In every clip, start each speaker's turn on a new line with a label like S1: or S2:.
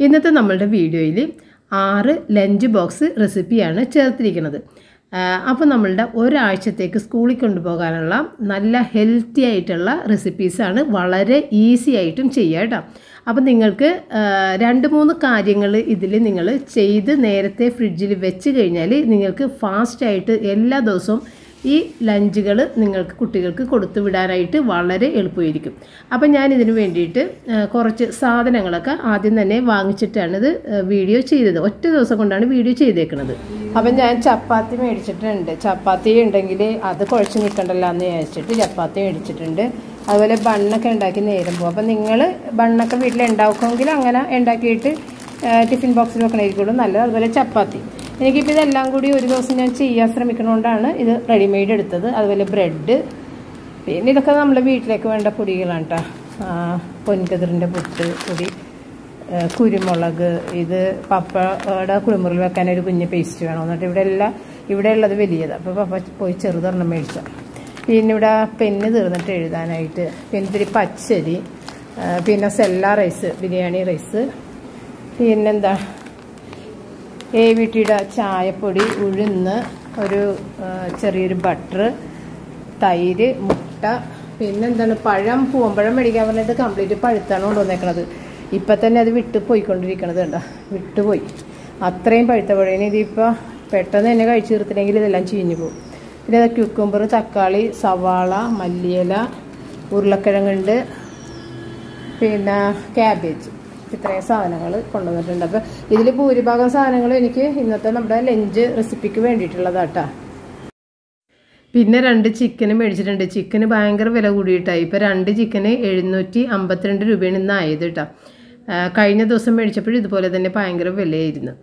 S1: ഇന്നത്തെ നമ്മളുടെ വീഡിയോയിൽ ആറ് ലഞ്ച് ബോക്സ് റെസിപ്പിയാണ് ചേർത്തിരിക്കുന്നത് അപ്പോൾ നമ്മളുടെ ഒരാഴ്ചത്തേക്ക് സ്കൂളിൽ കൊണ്ടുപോകാനുള്ള നല്ല ഹെൽത്തി ആയിട്ടുള്ള റെസിപ്പീസാണ് വളരെ ഈസി ആയിട്ടും ചെയ്യുക കേട്ടോ അപ്പോൾ നിങ്ങൾക്ക് ആ, രണ്ട് മൂന്ന് കാര്യങ്ങൾ ഇതിൽ നിങ്ങൾ ചെയ്ത് നേരത്തെ ഫ്രിഡ്ജിൽ വെച്ച് കഴിഞ്ഞാൽ നിങ്ങൾക്ക് ഫാസ്റ്റായിട്ട് എല്ലാ ദിവസവും ഈ ലഞ്ചുകൾ നിങ്ങൾക്ക് കുട്ടികൾക്ക് കൊടുത്തു വിടാനായിട്ട് വളരെ എളുപ്പമായിരിക്കും അപ്പം ഞാൻ ഇതിന് വേണ്ടിയിട്ട് ആ, കുറച്ച് സാധനങ്ങളൊക്കെ ആദ്യം തന്നെ വാങ്ങിച്ചിട്ടാണ് ഇത് ആ, വീഡിയോ ചെയ്തത് ഒറ്റ ദിവസം കൊണ്ടാണ് വീഡിയോ ചെയ്തേക്കുന്നത് അപ്പം ഞാൻ ചപ്പാത്തി മേടിച്ചിട്ടുണ്ട് ചപ്പാത്തി ഉണ്ടെങ്കിൽ അത് കുഴച്ച് നിൽക്കണ്ടല്ലോ എന്ന് വിചാരിച്ചിട്ട് ചപ്പാത്തി മേടിച്ചിട്ടുണ്ട് അതുപോലെ ബണ്ണൊക്കെ ഉണ്ടാക്കി നേരം പോകും അപ്പം നിങ്ങൾ ബണ്ണൊക്കെ വീട്ടിൽ ഉണ്ടാക്കുമെങ്കിൽ അങ്ങനെ ഉണ്ടാക്കിയിട്ട് ആ, ടിഫിൻ ബോക്സിൽ വെക്കണമായിരിക്കുള്ളൂ നല്ലത് അതുപോലെ ചപ്പാത്തി എനിക്കിപ്പോൾ ഇതെല്ലാം കൂടി ഒരു ദിവസം ഞാൻ ചെയ്യാൻ ശ്രമിക്കണോണ്ടാണ് ഇത് റെഡിമെയ്ഡ് എടുത്തത് അതുപോലെ ബ്രെഡ് പിന്നെ ഇതൊക്കെ നമ്മുടെ വീട്ടിലേക്ക് വേണ്ട പൊടികളാണ് കേട്ടോ പൊൻകതിറിൻ്റെ പുട്ട് പൊടി ആ, കുരുമുളക് ഇത് പപ്പയുടെ കുളിമുറിൽ വെക്കാൻ ഒരു കുഞ്ഞ് പേസ്റ്റ് വേണം എന്നിട്ട് ഇവിടെ എല്ലാം ഇവിടെ ഉള്ളത് വലിയത് അപ്പോൾ പപ്പ പോയി ചെറുതൊരെണ്ണം മേടിച്ച പിന്നെ ഇവിടെ പെന്ന് തീർന്നിട്ട് എഴുതാനായിട്ട് പിന്നെ ഇത്തിരി പച്ചരി ആ, പിന്നെ സെല്ല റൈസ് ബിരിയാണി റൈസ് പിന്നെന്താ എ വി ടിയുടെ ചായപ്പൊടി ഉഴുന്ന് ഒരു ആ, ചെറിയൊരു ബട്ടർ തൈര് മുട്ട പിന്നെന്താണ് പഴം പൂവമ്പഴം മേടിക്കാൻ പറഞ്ഞത് കംപ്ലീറ്റ് പഴുത്താണ് കൊണ്ടുവന്നേക്കണത് ഇപ്പം തന്നെ അത് വിട്ട് പോയിക്കൊണ്ടിരിക്കണത് കണ്ട വിട്ടുപോയി അത്രയും പഴുത്ത പഴം ഇതിപ്പോൾ പെട്ടെന്ന് തന്നെ കഴിച്ചു തീർത്തില്ലെങ്കിൽ ഇതെല്ലാം ചീഞ്ഞു പോകും പിന്നെ അത് ക്യൂക്കുംബർ തക്കാളി സവാള മല്ലിയില ഉരുളക്കിഴങ്ങുണ്ട് പിന്നെ ക്യാബേജ് ഇത്രയും സാധനങ്ങൾ കൊണ്ടുവന്നിട്ടുണ്ട് അപ്പോൾ ഇതിൽ ഭൂരിഭാഗം സാധനങ്ങളും എനിക്ക് ഇന്നത്തെ നമ്മുടെ ലഞ്ച് റെസിപ്പിക്ക് വേണ്ടിയിട്ടുള്ളതാട്ടാ പിന്നെ രണ്ട് ചിക്കന് മേടിച്ചിട്ടുണ്ട് ചിക്കന് ഭയങ്കര വില കൂടിയിട്ടാണ് ഇപ്പോൾ രണ്ട് ചിക്കന് എഴുന്നൂറ്റി അമ്പത്തിരണ്ട് രൂപയാണ് ഇന്ന് ആയത് കേട്ടോ ആ, കഴിഞ്ഞ ദിവസം മേടിച്ചപ്പോഴും ഇതുപോലെ തന്നെ ഭയങ്കര വിലയായിരുന്നു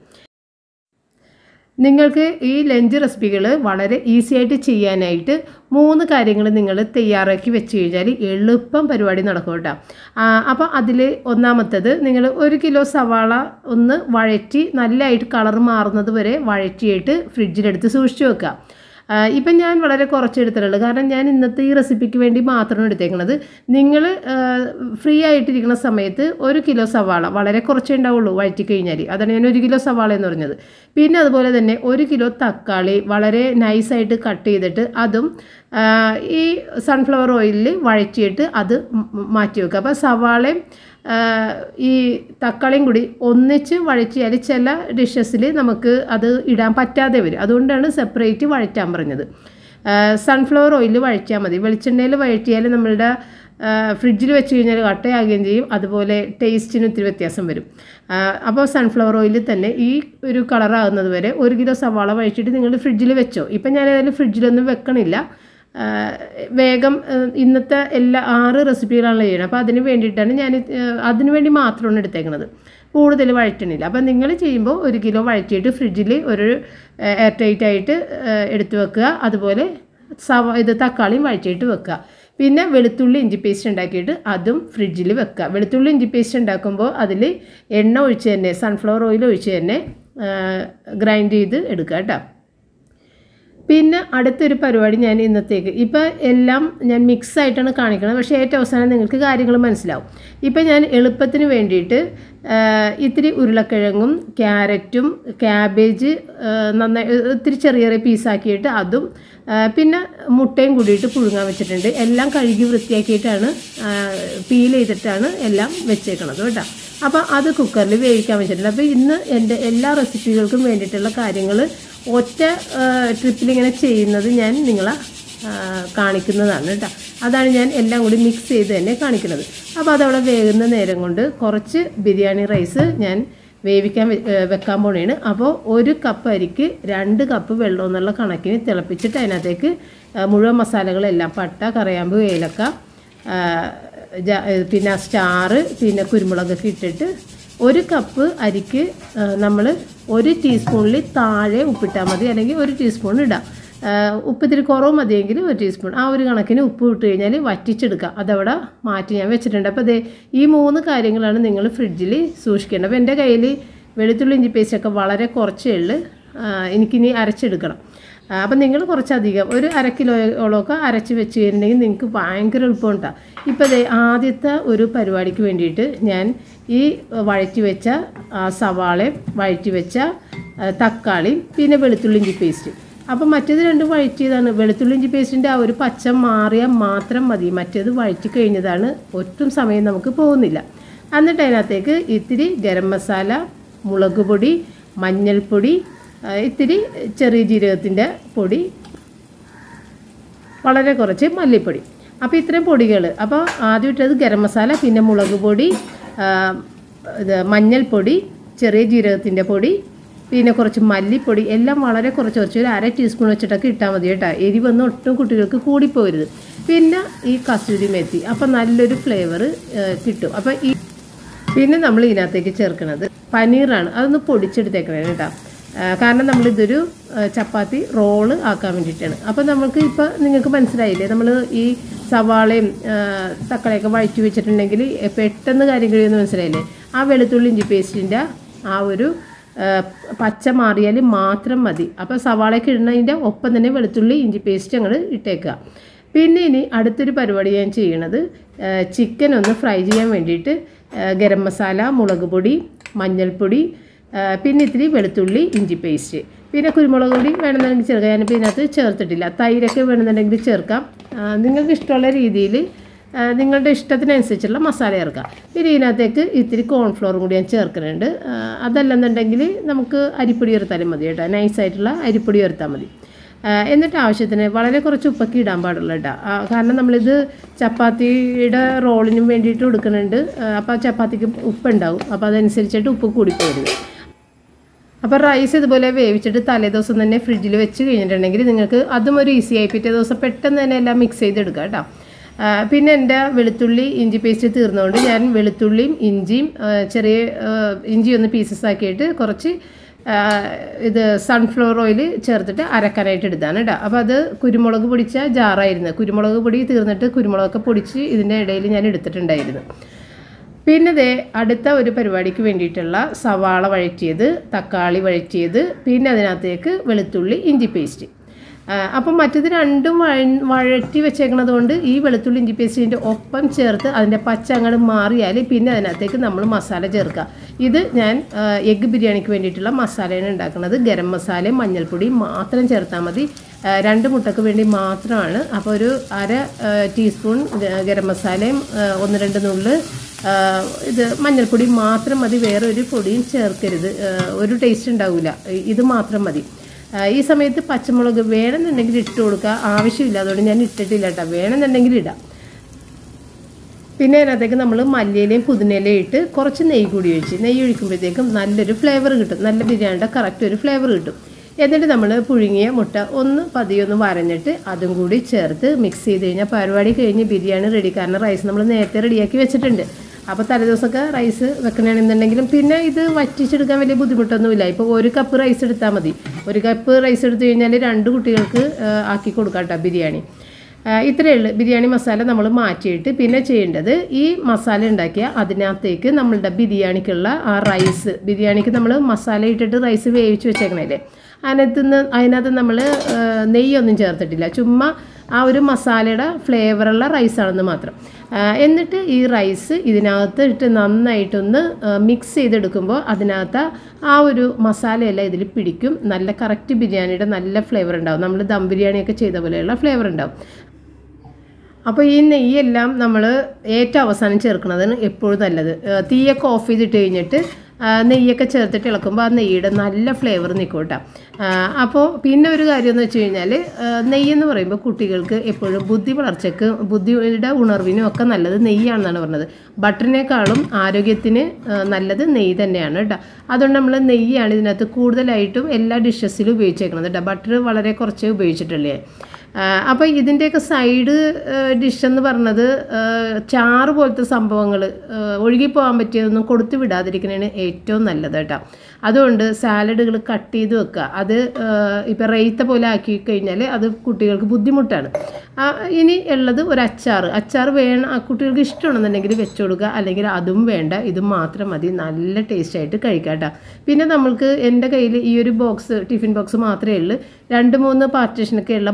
S1: നിങ്ങൾക്ക് ഈ ലഞ്ച് റെസിപ്പികൾ വളരെ ഈസി ആയിട്ട് ചെയ്യാനായിട്ട് മൂന്ന് കാര്യങ്ങൾ നിങ്ങൾ തയ്യാറാക്കി വെച്ച് കഴിഞ്ഞാൽ എളുപ്പം പരിപാടി നടക്കും കേട്ടോ അപ്പോൾ അതിൽ ഒന്നാമത്തത് നിങ്ങൾ ഒരു കിലോ സവാള ഒന്ന് വഴറ്റി നല്ലതായിട്ട് കളർ മാറുന്നത് വരെ വഴറ്റിയിട്ട് ഫ്രിഡ്ജിലെടുത്ത് സൂക്ഷിച്ച് വെക്കുക ആ, ഇപ്പം ഞാൻ വളരെ കുറച്ച് എടുത്തിട്ടുള്ളൂ കാരണം ഞാൻ ഇന്നത്തെ ഈ റെസിപ്പിക്ക് വേണ്ടി മാത്രമാണ് എടുത്തേക്കുന്നത് നിങ്ങൾ ഫ്രീ ആയിട്ടിരിക്കുന്ന സമയത്ത് ഒരു കിലോ സവാള വളരെ കുറച്ചേ ഉണ്ടാവുള്ളൂ വഴറ്റി കഴിഞ്ഞാൽ അതാണ് ഞാൻ ഒരു കിലോ സവാള എന്ന് പറഞ്ഞത് പിന്നെ അതുപോലെ തന്നെ ഒരു കിലോ തക്കാളി വളരെ നൈസായിട്ട് കട്ട് ചെയ്തിട്ട് അതും ആ, ഈ സൺഫ്ലവർ ഓയിലിൽ വഴറ്റിയിട്ട് അത് മ- മാറ്റി വെക്കുക അപ്പോൾ സവാളയും ആ, ഈ തക്കാളിയും കൂടി ഒന്നിച്ച് വഴറ്റിയാൽ ചില ഡിഷസിൽ നമുക്ക് അത് ഇടാൻ പറ്റാതെ വരും അതുകൊണ്ടാണ് സെപ്പറേറ്റ് വഴറ്റാൻ പറഞ്ഞത് സൺഫ്ലവർ ഓയിൽ വഴറ്റിയാൽ മതി വെളിച്ചെണ്ണയിൽ വഴറ്റിയാൽ നമ്മളുടെ ഫ്രിഡ്ജിൽ വെച്ച് കഴിഞ്ഞാൽ കട്ടയാകുകയും ചെയ്യും അതുപോലെ ടേസ്റ്റിന് ഒത്തിരി വ്യത്യാസം വരും ആ, അപ്പോൾ സൺഫ്ലവർ ഓയിലിൽ തന്നെ ഈ ഒരു കളറാകുന്നത് വരെ ഒരു കിലോ സവാള വഴിച്ചിട്ട് നിങ്ങൾ ഫ്രിഡ്ജിൽ വെച്ചോ ഇപ്പം ഞാൻ ഏതായാലും ഫ്രിഡ്ജിലൊന്നും വെക്കണില്ല ആ, വേഗം ആ, ഇന്നത്തെ എല്ലാ ആറ് റെസിപ്പികളാണ് ചെയ്യണം അപ്പോൾ അതിന് വേണ്ടിയിട്ടാണ് ഞാൻ ഇത്, ആ, അതിന് വേണ്ടി മാത്രമാണ് എടുത്തേക്കുന്നത് കൂടുതൽ വഴറ്റണില്ല അപ്പം നിങ്ങൾ ചെയ്യുമ്പോൾ ഒരു കിലോ വഴറ്റിയിട്ട് ഫ്രിഡ്ജിൽ ഒരു എയർ ടൈറ്റ് ആയിട്ട് ആ, എടുത്ത് വെക്കുക അതുപോലെ സവ ഇത് തക്കാളിയും വഴറ്റിയിട്ട് വെക്കുക പിന്നെ വെളുത്തുള്ളി ഇഞ്ചി പേസ്റ്റ് ഉണ്ടാക്കിയിട്ട് അതും ഫ്രിഡ്ജിൽ വെക്കുക വെളുത്തുള്ളി ഇഞ്ചി പേസ്റ്റ് ഉണ്ടാക്കുമ്പോൾ അതിൽ എണ്ണ ഒഴിച്ച് തന്നെ സൺഫ്ലവർ ഓയിൽ ഒഴിച്ച് തന്നെ ഗ്രൈൻഡ് ചെയ്ത് എടുക്കുക കേട്ടോ പിന്നെ അടുത്തൊരു പരിപാടി ഞാൻ ഇന്നത്തേക്ക് ഇപ്പം എല്ലാം ഞാൻ മിക്സ് ആയിട്ടാണ് കാണിക്കുന്നത് പക്ഷേ ഏറ്റവും അവസാനം നിങ്ങൾക്ക് കാര്യങ്ങൾ മനസ്സിലാവും ഇപ്പം ഞാൻ എളുപ്പത്തിന് വേണ്ടിയിട്ട് ആ, ഇത്തിരി ഉരുളക്കിഴങ്ങും ക്യാരറ്റും ക്യാബേജ് ആ, നന്നായി ഇത്തിരി ചെറിയ ചെറിയ പീസാക്കിയിട്ട് അതും ആ, പിന്നെ മുട്ടയും കൂടിയിട്ട് പുഴുങ്ങാൻ വെച്ചിട്ടുണ്ട് എല്ലാം കഴുകി വൃത്തിയാക്കിയിട്ടാണ് പീൽ ചെയ്തിട്ടാണ് എല്ലാം വെച്ചേക്കണത് കേട്ടോ അപ്പോൾ അത് കുക്കറിൽ വേവിക്കാൻ വെച്ചിട്ടുണ്ട് അപ്പോൾ ഇന്ന് എൻ്റെ എല്ലാ റെസിപ്പികൾക്കും വേണ്ടിയിട്ടുള്ള കാര്യങ്ങൾ ഒറ്റ ട്രിപ്പിൽ ഇങ്ങനെ ചെയ്യുന്നത് ഞാൻ നിങ്ങളെ ആ, കാണിക്കുന്നതാണ് കേട്ടോ അതാണ് ഞാൻ എല്ലാം കൂടി മിക്സ് ചെയ്ത് തന്നെ കാണിക്കുന്നത് അപ്പോൾ അതവിടെ വേകുന്ന നേരം കൊണ്ട് കുറച്ച് ബിരിയാണി റൈസ് ഞാൻ വേവിക്കാൻ വെ- ഏ, വെക്കാൻ പോണേണ് അപ്പോൾ ഒരു കപ്പ് അരിക്ക് രണ്ട് കപ്പ് വെള്ളം എന്നുള്ള കണക്കിന് തിളപ്പിച്ചിട്ട് അതിനകത്തേക്ക് ആ, മുഴുവൻ മസാലകളെല്ലാം പട്ട കറിയാമ്പ് ഏലക്ക ആ, ജ- ഏ, പിന്നെ സ്റ്റാറ് പിന്നെ കുരുമുളകൊക്കെ ഇട്ടിട്ട് ഒരു കപ്പ് അരിക്ക് നമ്മൾ ഒരു ടീസ്പൂണിൽ താഴെ ഉപ്പിട്ടാൽ മതി അല്ലെങ്കിൽ ഒരു ടീസ്പൂൺ ഇടാം ആ, ഉപ്പ് ഇത്തിരി കുറവ് മതിയെങ്കിൽ ഒരു ടീസ്പൂൺ ആ ഒരു കണക്കിന് ഉപ്പ് ഇട്ട് കഴിഞ്ഞാൽ വറ്റിച്ചെടുക്കുക അതവിടെ മാറ്റി ഞാൻ വെച്ചിട്ടുണ്ട് അപ്പോൾ ദേ ഈ മൂന്ന് കാര്യങ്ങളാണ് നിങ്ങൾ ഫ്രിഡ്ജിൽ സൂക്ഷിക്കേണ്ടത് അപ്പോൾ എൻ്റെ കയ്യിൽ വെളുത്തുള്ളി ഇഞ്ചി പേസ്റ്റൊക്കെ വളരെ കുറച്ചേ ഉള്ളൂ ആ, എനിക്കിനി അരച്ചെടുക്കണം ആ, അപ്പം നിങ്ങൾ കുറച്ചധികം ഒരു അര കിലോയോളമൊക്കെ അരച്ച് വെച്ച് കഴിഞ്ഞിട്ടുണ്ടെങ്കിൽ നിങ്ങൾക്ക് ഭയങ്കര എളുപ്പമുണ്ടാകും ഇപ്പോൾ ദേ ആദ്യത്തെ ഒരു പരിപാടിക്ക് വേണ്ടിയിട്ട് ഞാൻ ഈ വഴറ്റി വെച്ച ആ, സവാളയും വഴറ്റി വെച്ച ആ, തക്കാളിയും പിന്നെ വെളുത്തുള്ളി ഇഞ്ചി പേസ്റ്റ് അപ്പം മറ്റേത് രണ്ടും വഴറ്റിയതാണ് വെളുത്തുള്ളി ഇഞ്ചി പേസ്റ്റിൻ്റെ ആ ഒരു പച്ച മാറിയാൽ മാത്രം മതി മറ്റേത് വഴറ്റി കഴിഞ്ഞതാണ് ഒട്ടും സമയം നമുക്ക് പോകുന്നില്ല എന്നിട്ട് അതിനകത്തേക്ക് ഇത്തിരി ഗരം മസാല മുളക് പൊടി മഞ്ഞൾപ്പൊടി ആ, ഇത്തിരി ചെറിയ ജീരകത്തിൻ്റെ പൊടി വളരെ കുറച്ച് മല്ലിപ്പൊടി അപ്പോൾ ഇത്രയും പൊടികൾ അപ്പോൾ ആദ്യം ഇട്ടത് ഗരം മസാല പിന്നെ മുളക് പൊടി ആ, ഇത് മഞ്ഞൾപ്പൊടി ചെറിയ ജീരകത്തിൻ്റെ പൊടി പിന്നെ കുറച്ച് മല്ലിപ്പൊടി എല്ലാം വളരെ കുറച്ച് കുറച്ച് ഒരു അര ടീസ്പൂൺ വെച്ചിട്ടൊക്കെ ഇട്ടാൽ മതി കേട്ടോ എരിവൊന്നും ഒട്ടും കുട്ടികൾക്ക് കൂടിപ്പോരുത് പിന്നെ ഈ കസൂരി മെത്തി അപ്പം നല്ലൊരു ഫ്ലേവർ കിട്ടും അപ്പോൾ ഈ പിന്നെ നമ്മൾ ഇതിനകത്തേക്ക് ചേർക്കുന്നത് പനീറാണ് അതൊന്ന് പൊടിച്ചെടുത്തേക്കണം കേട്ടോ ആ, കാരണം നമ്മളിതൊരു ആ, ചപ്പാത്തി റോള് ആക്കാൻ വേണ്ടിയിട്ടാണ് അപ്പോൾ നമുക്ക് ഇപ്പോൾ നിങ്ങൾക്ക് മനസ്സിലായില്ലേ നമ്മൾ ഈ സവാളയും ആ, തക്കാളിയൊക്കെ വഴറ്റി വെച്ചിട്ടുണ്ടെങ്കിൽ പെട്ടെന്ന് കാര്യം കഴിയുമെന്ന് മനസ്സിലായില്ലേ ആ വെളുത്തുള്ളി ഇഞ്ചി പേസ്റ്റിൻ്റെ ആ ഒരു ആ, പച്ച മാറിയാൽ മാത്രം മതി അപ്പോൾ സവാളയൊക്കെ ഇടുന്നതിൻ്റെ ഒപ്പം തന്നെ വെളുത്തുള്ളി ഇഞ്ചി പേസ്റ്റ് അങ്ങോട്ട് ഇട്ടേക്കുക പിന്നെ ഇനി അടുത്തൊരു പരിപാടി ഞാൻ ചെയ്യണത് ചിക്കൻ ഒന്ന് ഫ്രൈ ചെയ്യാൻ വേണ്ടിയിട്ട് ആ, ഗരം മസാല മുളക് പൊടി മഞ്ഞൾപ്പൊടി ആ, പിന്നെ ഇത്തിരി വെളുത്തുള്ളി ഇഞ്ചി പേസ്റ്റ് പിന്നെ കുരുമുളക് പൊടി വേണമെന്നുണ്ടെങ്കിൽ ചേർക്കാം ഞാനിപ്പോൾ ഇതിനകത്ത് ചേർത്തിട്ടില്ല തൈരൊക്കെ വേണമെന്നുണ്ടെങ്കിൽ ചേർക്കാം ആ, നിങ്ങൾക്ക് ഇഷ്ടമുള്ള രീതിയിൽ ആ, നിങ്ങളുടെ ഇഷ്ടത്തിനനുസരിച്ചുള്ള മസാല ചേർക്കാം പിന്നെ ഇതിനകത്തേക്ക് ഇത്തിരി കോൺഫ്ലോറും കൂടി ഞാൻ ചേർക്കുന്നുണ്ട് ആ, അതല്ലെന്നുണ്ടെങ്കിൽ നമുക്ക് അരിപ്പൊടി ചേർത്താലും മതി കേട്ടോ നൈസായിട്ടുള്ള അരിപ്പൊടി ചേർത്താൽ മതി ആ, എന്നിട്ട് ആവശ്യത്തിന് വളരെ കുറച്ച് ഉപ്പൊക്കെ ഇടാൻ പാടുള്ളൂ കേട്ടോ ആ, കാരണം നമ്മളിത് ചപ്പാത്തിയുടെ റോളിനും വേണ്ടിയിട്ട് കൊടുക്കുന്നുണ്ട് അപ്പോൾ ചപ്പാത്തിക്ക് ഉപ്പുണ്ടാവും അപ്പോൾ അതനുസരിച്ചിട്ട് ഉപ്പ് കൂടിപ്പോരുത് അപ്പോൾ റൈസ് ഇതുപോലെ വേവിച്ചിട്ട് തലേദിവസം തന്നെ ഫ്രിഡ്ജിൽ വെച്ച് കഴിഞ്ഞിട്ടുണ്ടെങ്കിൽ നിങ്ങൾക്ക് അതും ഒരു ഈസി ആയി പിറ്റേ ദിവസം പെട്ടെന്ന് തന്നെ എല്ലാം മിക്സ് ചെയ്തെടുക്കുക കേട്ടോ ആ, പിന്നെ എൻ്റെ വെളുത്തുള്ളി ഇഞ്ചി പേസ്റ്റ് തീർന്നുകൊണ്ട് ഞാൻ വെളുത്തുള്ളിയും ഇഞ്ചിയും ആ, ചെറിയ ആ, ഇഞ്ചി ഒന്ന് പീസസ് ആക്കിയിട്ട് കുറച്ച് ആ, ഇത് സൺഫ്ലവർ ഓയിൽ ചേർത്തിട്ട് അരക്കാനായിട്ട് എടുത്താണ് കേട്ടോ അപ്പോൾ അത് കുരുമുളക് പൊടിച്ച ജാറായിരുന്നു കുരുമുളക് പൊടി തീർന്നിട്ട് കുരുമുളകൊക്കെ പൊടിച്ച് ഇതിൻ്റെ ഇടയിൽ ഞാൻ എടുത്തിട്ടുണ്ടായിരുന്നു പിന്നെ ദേ അടുത്ത ഒരു പരിപാടിക്ക് വേണ്ടിയിട്ടുള്ള സവാള വഴറ്റിയത് തക്കാളി വഴറ്റിയത് പിന്നെ അതിനകത്തേക്ക് വെളുത്തുള്ളി ഇഞ്ചി പേസ്റ്റ് ആ, അപ്പം മറ്റത് രണ്ടും വഴ വഴറ്റി വെച്ചേക്കണത് കൊണ്ട് ഈ വെളുത്തുള്ളി ഇഞ്ചി പേസ്റ്റിൻ്റെ ഒപ്പം ചേർത്ത് അതിൻ്റെ പച്ച അങ്ങോട്ട് മാറിയാൽ പിന്നെ അതിനകത്തേക്ക് നമ്മൾ മസാല ചേർക്കുക ഇത് ഞാൻ ആ, എഗ്ഗ് ബിരിയാണിക്ക് വേണ്ടിയിട്ടുള്ള മസാലയാണ് ഉണ്ടാക്കുന്നത് ഗരം മസാലയും മഞ്ഞൾപ്പൊടിയും മാത്രം ചേർത്താൽ മതി ആ, രണ്ട് മുട്ടക്ക് വേണ്ടി മാത്രമാണ് അപ്പോൾ ഒരു അര ആ, ടീസ്പൂൺ ഗ- ഗരം മസാലയും ആ, ഒന്ന് രണ്ട് നുള്ള് ആ, ഇത് മഞ്ഞൾപ്പൊടി മാത്രം മതി വേറെ ഒരു പൊടിയും ചേർക്കരുത് ആ, ഒരു ടേസ്റ്റ് ഉണ്ടാവില്ല ഇത് മാത്രം മതി ആ, ഈ സമയത്ത് പച്ചമുളക് വേണമെന്നുണ്ടെങ്കിൽ ഇട്ട് കൊടുക്കുക ആവശ്യമില്ല അതുകൊണ്ട് ഞാൻ ഇട്ടിട്ടില്ല കേട്ടോ വേണമെന്നുണ്ടെങ്കിൽ ഇടാം പിന്നെ അതിനകത്തേക്ക് നമ്മൾ മല്ലിയിലയും പുതിനയിലയും ഇട്ട് കുറച്ച് നെയ്യ് കൂടി ഒഴിച്ച് നെയ്യ് ഒഴിക്കുമ്പോഴത്തേക്കും നല്ലൊരു ഫ്ലേവർ കിട്ടും നല്ല ബിരിയാണിയുടെ കറക്റ്റ് ഒരു ഫ്ലേവർ കിട്ടും എന്നിട്ട് നമ്മൾ പുഴുങ്ങിയ മുട്ട ഒന്ന് പതിയൊന്ന് വരഞ്ഞിട്ട് അതും കൂടി ചേർത്ത് മിക്സ് ചെയ്ത് കഴിഞ്ഞാൽ പരിപാടി കഴിഞ്ഞ് ബിരിയാണി റെഡി കാരണം റൈസ് നമ്മൾ നേരത്തെ റെഡിയാക്കി വെച്ചിട്ടുണ്ട് അപ്പോൾ തലേദിവസമൊക്കെ റൈസ് വെക്കണമെന്നുണ്ടെങ്കിലും പിന്നെ ഇത് വറ്റിച്ചെടുക്കാൻ വലിയ ബുദ്ധിമുട്ടൊന്നുമില്ല ഇപ്പോൾ ഒരു കപ്പ് റൈസ് എടുത്താൽ മതി ഒരു കപ്പ് റൈസ് എടുത്തു കഴിഞ്ഞാൽ രണ്ട് കുട്ടികൾക്ക് ആ, ആക്കി കൊടുക്കാം കേട്ടോ ബിരിയാണി ആ, ഇത്രയേ ഉള്ളൂ ബിരിയാണി മസാല നമ്മൾ മാറ്റിയിട്ട് പിന്നെ ചെയ്യേണ്ടത് ഈ മസാല ഉണ്ടാക്കിയ അതിനകത്തേക്ക് നമ്മളുടെ ബിരിയാണിക്കുള്ള ആ റൈസ് ബിരിയാണിക്ക് നമ്മൾ മസാല ഇട്ടിട്ട് റൈസ് വേവിച്ച് വെച്ചേക്കണല്ലേ അതിനകത്ത് നിന്ന് അതിനകത്ത് നമ്മൾ നെയ്യൊന്നും ചേർത്തിട്ടില്ല ചുമ്മാ ആ ഒരു മസാലയുടെ ഫ്ലേവറുള്ള റൈസാണെന്ന് മാത്രം ആ, എന്നിട്ട് ഈ റൈസ് ഇതിനകത്ത് ഇട്ട് നന്നായിട്ടൊന്ന് മിക്സ് ചെയ്തെടുക്കുമ്പോൾ അതിനകത്ത് ആ ഒരു മസാലയെല്ലാം ഇതിൽ പിടിക്കും നല്ല കറക്റ്റ് ബിരിയാണിയുടെ നല്ല ഫ്ലേവർ ഉണ്ടാവും നമ്മൾ ദം ബിരിയാണിയൊക്കെ ചെയ്ത പോലെയുള്ള ഫ്ലേവർ ഉണ്ടാവും അപ്പോൾ ഈ നെയ്യെല്ലാം നമ്മൾ ഏറ്റവും അവസാനം ചേർക്കുന്നതാണ് എപ്പോഴും നല്ലത് ആ, തീയൊക്കെ ഓഫ് ചെയ്തിട്ട് കഴിഞ്ഞിട്ട് ആ, നെയ്യൊക്കെ ചേർത്തിട്ട് ഇളക്കുമ്പോൾ ആ നെയ്യുടെ നല്ല ഫ്ലേവർ നിൽക്കും കേട്ടോ അപ്പോൾ പിന്നെ ഒരു കാര്യം എന്ന് വെച്ച് കഴിഞ്ഞാൽ നെയ്യെന്ന് പറയുമ്പോൾ കുട്ടികൾക്ക് എപ്പോഴും ബുദ്ധി വളർച്ചയ്ക്ക് ബുദ്ധിയുടെ ഉണർവിനും ഒക്കെ നല്ലത് നെയ്യാണെന്നാണ് പറഞ്ഞത് ബട്ടറിനേക്കാളും ആരോഗ്യത്തിന് ആ, നല്ലത് നെയ്യ് തന്നെയാണ് കേട്ടോ അതുകൊണ്ട് നമ്മൾ നെയ്യാണ് ഇതിനകത്ത് കൂടുതലായിട്ടും എല്ലാ ഡിഷസിലും ഉപയോഗിച്ചേക്കുന്നത് കേട്ടോ ബട്ടർ വളരെ കുറച്ചേ ഉപയോഗിച്ചിട്ടുള്ളേ അപ്പോൾ ഇതിൻ്റെയൊക്കെ സൈഡ് ഡിഷ് എന്ന് പറഞ്ഞത് ആ, ചാറ് പോലത്തെ സംഭവങ്ങൾ ഒഴുകിപ്പോകാൻ പറ്റിയതൊന്നും കൊടുത്തു വിടാതിരിക്കുന്നതാണ് ഏറ്റവും നല്ലത് കേട്ടോ അതുകൊണ്ട് സാലഡുകൾ കട്ട് ചെയ്ത് വെക്കുക അത് ഇപ്പം റെയ്ത്ത പോലെ ആക്കി കഴിഞ്ഞാൽ അത് കുട്ടികൾക്ക് ബുദ്ധിമുട്ടാണ് ആ, ഇനി ഉള്ളത് ഒരു അച്ചാർ അച്ചാർ വേണം ആ കുട്ടികൾക്ക് ഇഷ്ടമാണെന്നുണ്ടെങ്കിൽ വെച്ച് കൊടുക്കുക അല്ലെങ്കിൽ അതും വേണ്ട ഇത് മാത്രം മതി നല്ല ടേസ്റ്റായിട്ട് കഴിക്കാം കേട്ടോ പിന്നെ നമ്മൾക്ക് എൻ്റെ കയ്യിൽ ഈ ഒരു ബോക്സ് ടിഫിൻ ബോക്സ് മാത്രമേ ഉള്ളൂ രണ്ട് മൂന്ന് പാർട്ടീഷനൊക്കെ ഉള്ള ബോക്സുകൾ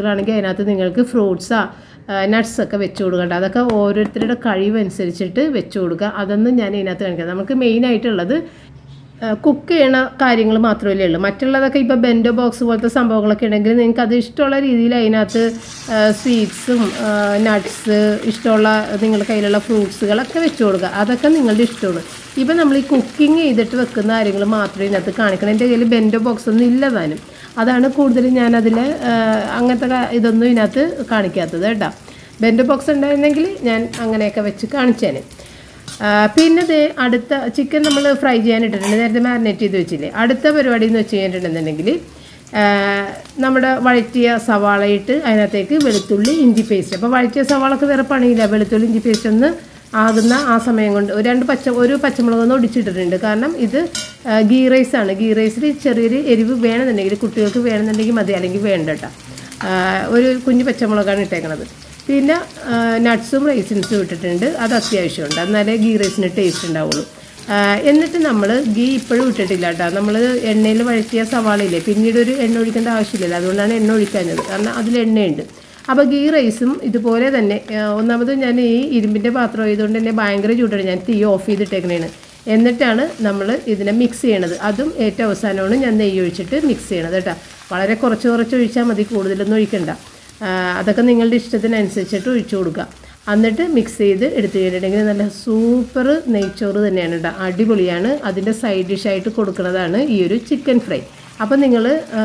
S1: കുട്ടികളാണെങ്കിൽ അതിനകത്ത് നിങ്ങൾക്ക് ഫ്രൂട്ട്സാ നട്ട്സ് ഒക്കെ വെച്ച് കൊടുക്കേണ്ട അതൊക്കെ ഓരോരുത്തരുടെ കഴിവനുസരിച്ചിട്ട് വെച്ച് കൊടുക്കുക അതൊന്നും ഞാൻ ഇതിനകത്ത് കാണിക്കാം നമുക്ക് മെയിനായിട്ടുള്ളത് കുക്ക് ചെയ്യണ കാര്യങ്ങൾ മാത്രമല്ലേ ഉള്ളൂ മറ്റുള്ളതൊക്കെ ഇപ്പോൾ ബെൻഡോ ബോക്സ് പോലത്തെ സംഭവങ്ങളൊക്കെ ഉണ്ടെങ്കിൽ നിങ്ങൾക്ക് അത് ഇഷ്ടമുള്ള രീതിയിൽ അതിനകത്ത് സ്വീറ്റ്സും നട്ട്സ് ഇഷ്ടമുള്ള നിങ്ങളുടെ കയ്യിലുള്ള ഫ്രൂട്ട്സുകളൊക്കെ വെച്ച് കൊടുക്കുക അതൊക്കെ നിങ്ങളുടെ ഇഷ്ടമാണ് ഇപ്പം നമ്മൾ ഈ കുക്കിംഗ് ചെയ്തിട്ട് വെക്കുന്ന കാര്യങ്ങൾ മാത്രമേ ഇതിനകത്ത് കാണിക്കണം എൻ്റെ കയ്യിൽ ബെൻഡോ ബോക്സ് ഒന്നും ഇല്ല താനും അതാണ് കൂടുതലും ഞാനതിൽ അങ്ങനത്തെ കാ- ഇതൊന്നും ഇതിനകത്ത് കാണിക്കാത്തത് കേട്ടോ ബെൻഡോ ബോക്സ് ഉണ്ടായിരുന്നെങ്കിൽ ഞാൻ അങ്ങനെയൊക്കെ വെച്ച് കാണിച്ചേനെ ആ, പിന്നെ ദേ അടുത്ത ചിക്കൻ നമ്മൾ ഫ്രൈ ചെയ്യാൻ ഇട്ടിട്ടുണ്ട് നേരത്തെ മാരിനേറ്റ് ചെയ്ത് വെച്ചില്ലേ അടുത്ത പരിപാടി എന്ന് വെച്ച് കഴിഞ്ഞിട്ടുണ്ടെന്നുണ്ടെങ്കിൽ ആ, നമ്മുടെ വഴറ്റിയ സവാള ഇട്ട് അതിനകത്തേക്ക് വെളുത്തുള്ളി ഇഞ്ചി പേസ്റ്റ് അപ്പോൾ വഴറ്റിയ സവാളക്ക് വേറെ പണിയില്ല വെളുത്തുള്ളി ഇഞ്ചി പേസ്റ്റ് ഒന്ന് ആകുന്ന ആ സമയം കൊണ്ട് ഒരു രണ്ട് പച്ച ഒരു പച്ചമുളക് ഒന്ന് ഒടിച്ചിട്ടിട്ടുണ്ട് കാരണം ഇത് ആ, ഗീ റൈസ് ആണ് ഗീ റൈസിൽ ചെറിയൊരു എരിവ് വേണമെന്നുണ്ടെങ്കിൽ കുട്ടികൾക്ക് വേണമെന്നുണ്ടെങ്കിൽ മതി അല്ലെങ്കിൽ വേണ്ട കേട്ടോ ആ, ഒരു കുഞ്ഞു പച്ചമുളകാണ് ഇട്ടേക്കണത് പിന്നെ നട്ട്സും റൈസിൻസും ഇട്ടിട്ടുണ്ട് അത് അത്യാവശ്യമുണ്ട് എന്നാലേ ഗീ റൈസിന് ടേസ്റ്റ് ഉണ്ടാവുള്ളൂ ആ, എന്നിട്ട് നമ്മൾ ഗീ ഇപ്പോഴും ഇട്ടിട്ടില്ല കേട്ടോ നമ്മൾ എണ്ണയിൽ വഴറ്റിയ സവാളയില്ലേ പിന്നീട് ഒരു എണ്ണ ഒഴിക്കേണ്ട ആവശ്യമില്ലല്ലോ അതുകൊണ്ടാണ് എണ്ണ ഒഴിക്കാഞ്ഞത് കാരണം അതിൽ എണ്ണയുണ്ട് അപ്പോൾ ഗീ റൈസും ഇതുപോലെ തന്നെ ആ, ഒന്നാമത് ഞാൻ ഈ ഇരുമ്പിൻ്റെ പാത്രം ആയതുകൊണ്ട് തന്നെ ഭയങ്കര ചൂടാണ് ഞാൻ തീ ഓഫ് ചെയ്തിട്ടേക്കണേണ് എന്നിട്ടാണ് നമ്മൾ ഇതിനെ മിക്സ് ചെയ്യണത് അതും ഏറ്റവും അവസാനമാണ് ഞാൻ നെയ്യ് ഒഴിച്ചിട്ട് മിക്സ് ചെയ്യണത് കേട്ടോ വളരെ കുറച്ച് കുറച്ച് ഒഴിച്ചാൽ മതി കൂടുതലൊന്നും ഒഴിക്കണ്ട ആ, അതൊക്കെ നിങ്ങളുടെ ഇഷ്ടത്തിനനുസരിച്ചിട്ട് ഒഴിച്ചു കൊടുക്കുക എന്നിട്ട് മിക്സ് ചെയ്ത് എടുത്ത് കഴിഞ്ഞിട്ടുണ്ടെങ്കിൽ നല്ല സൂപ്പർ നെയ്ച്ചോറ് തന്നെയാണ് കേട്ടോ അടിപൊളിയാണ് അതിൻ്റെ സൈഡ് ഡിഷായിട്ട് കൊടുക്കുന്നതാണ് ഈ ഒരു ചിക്കൻ ഫ്രൈ അപ്പം നിങ്ങൾ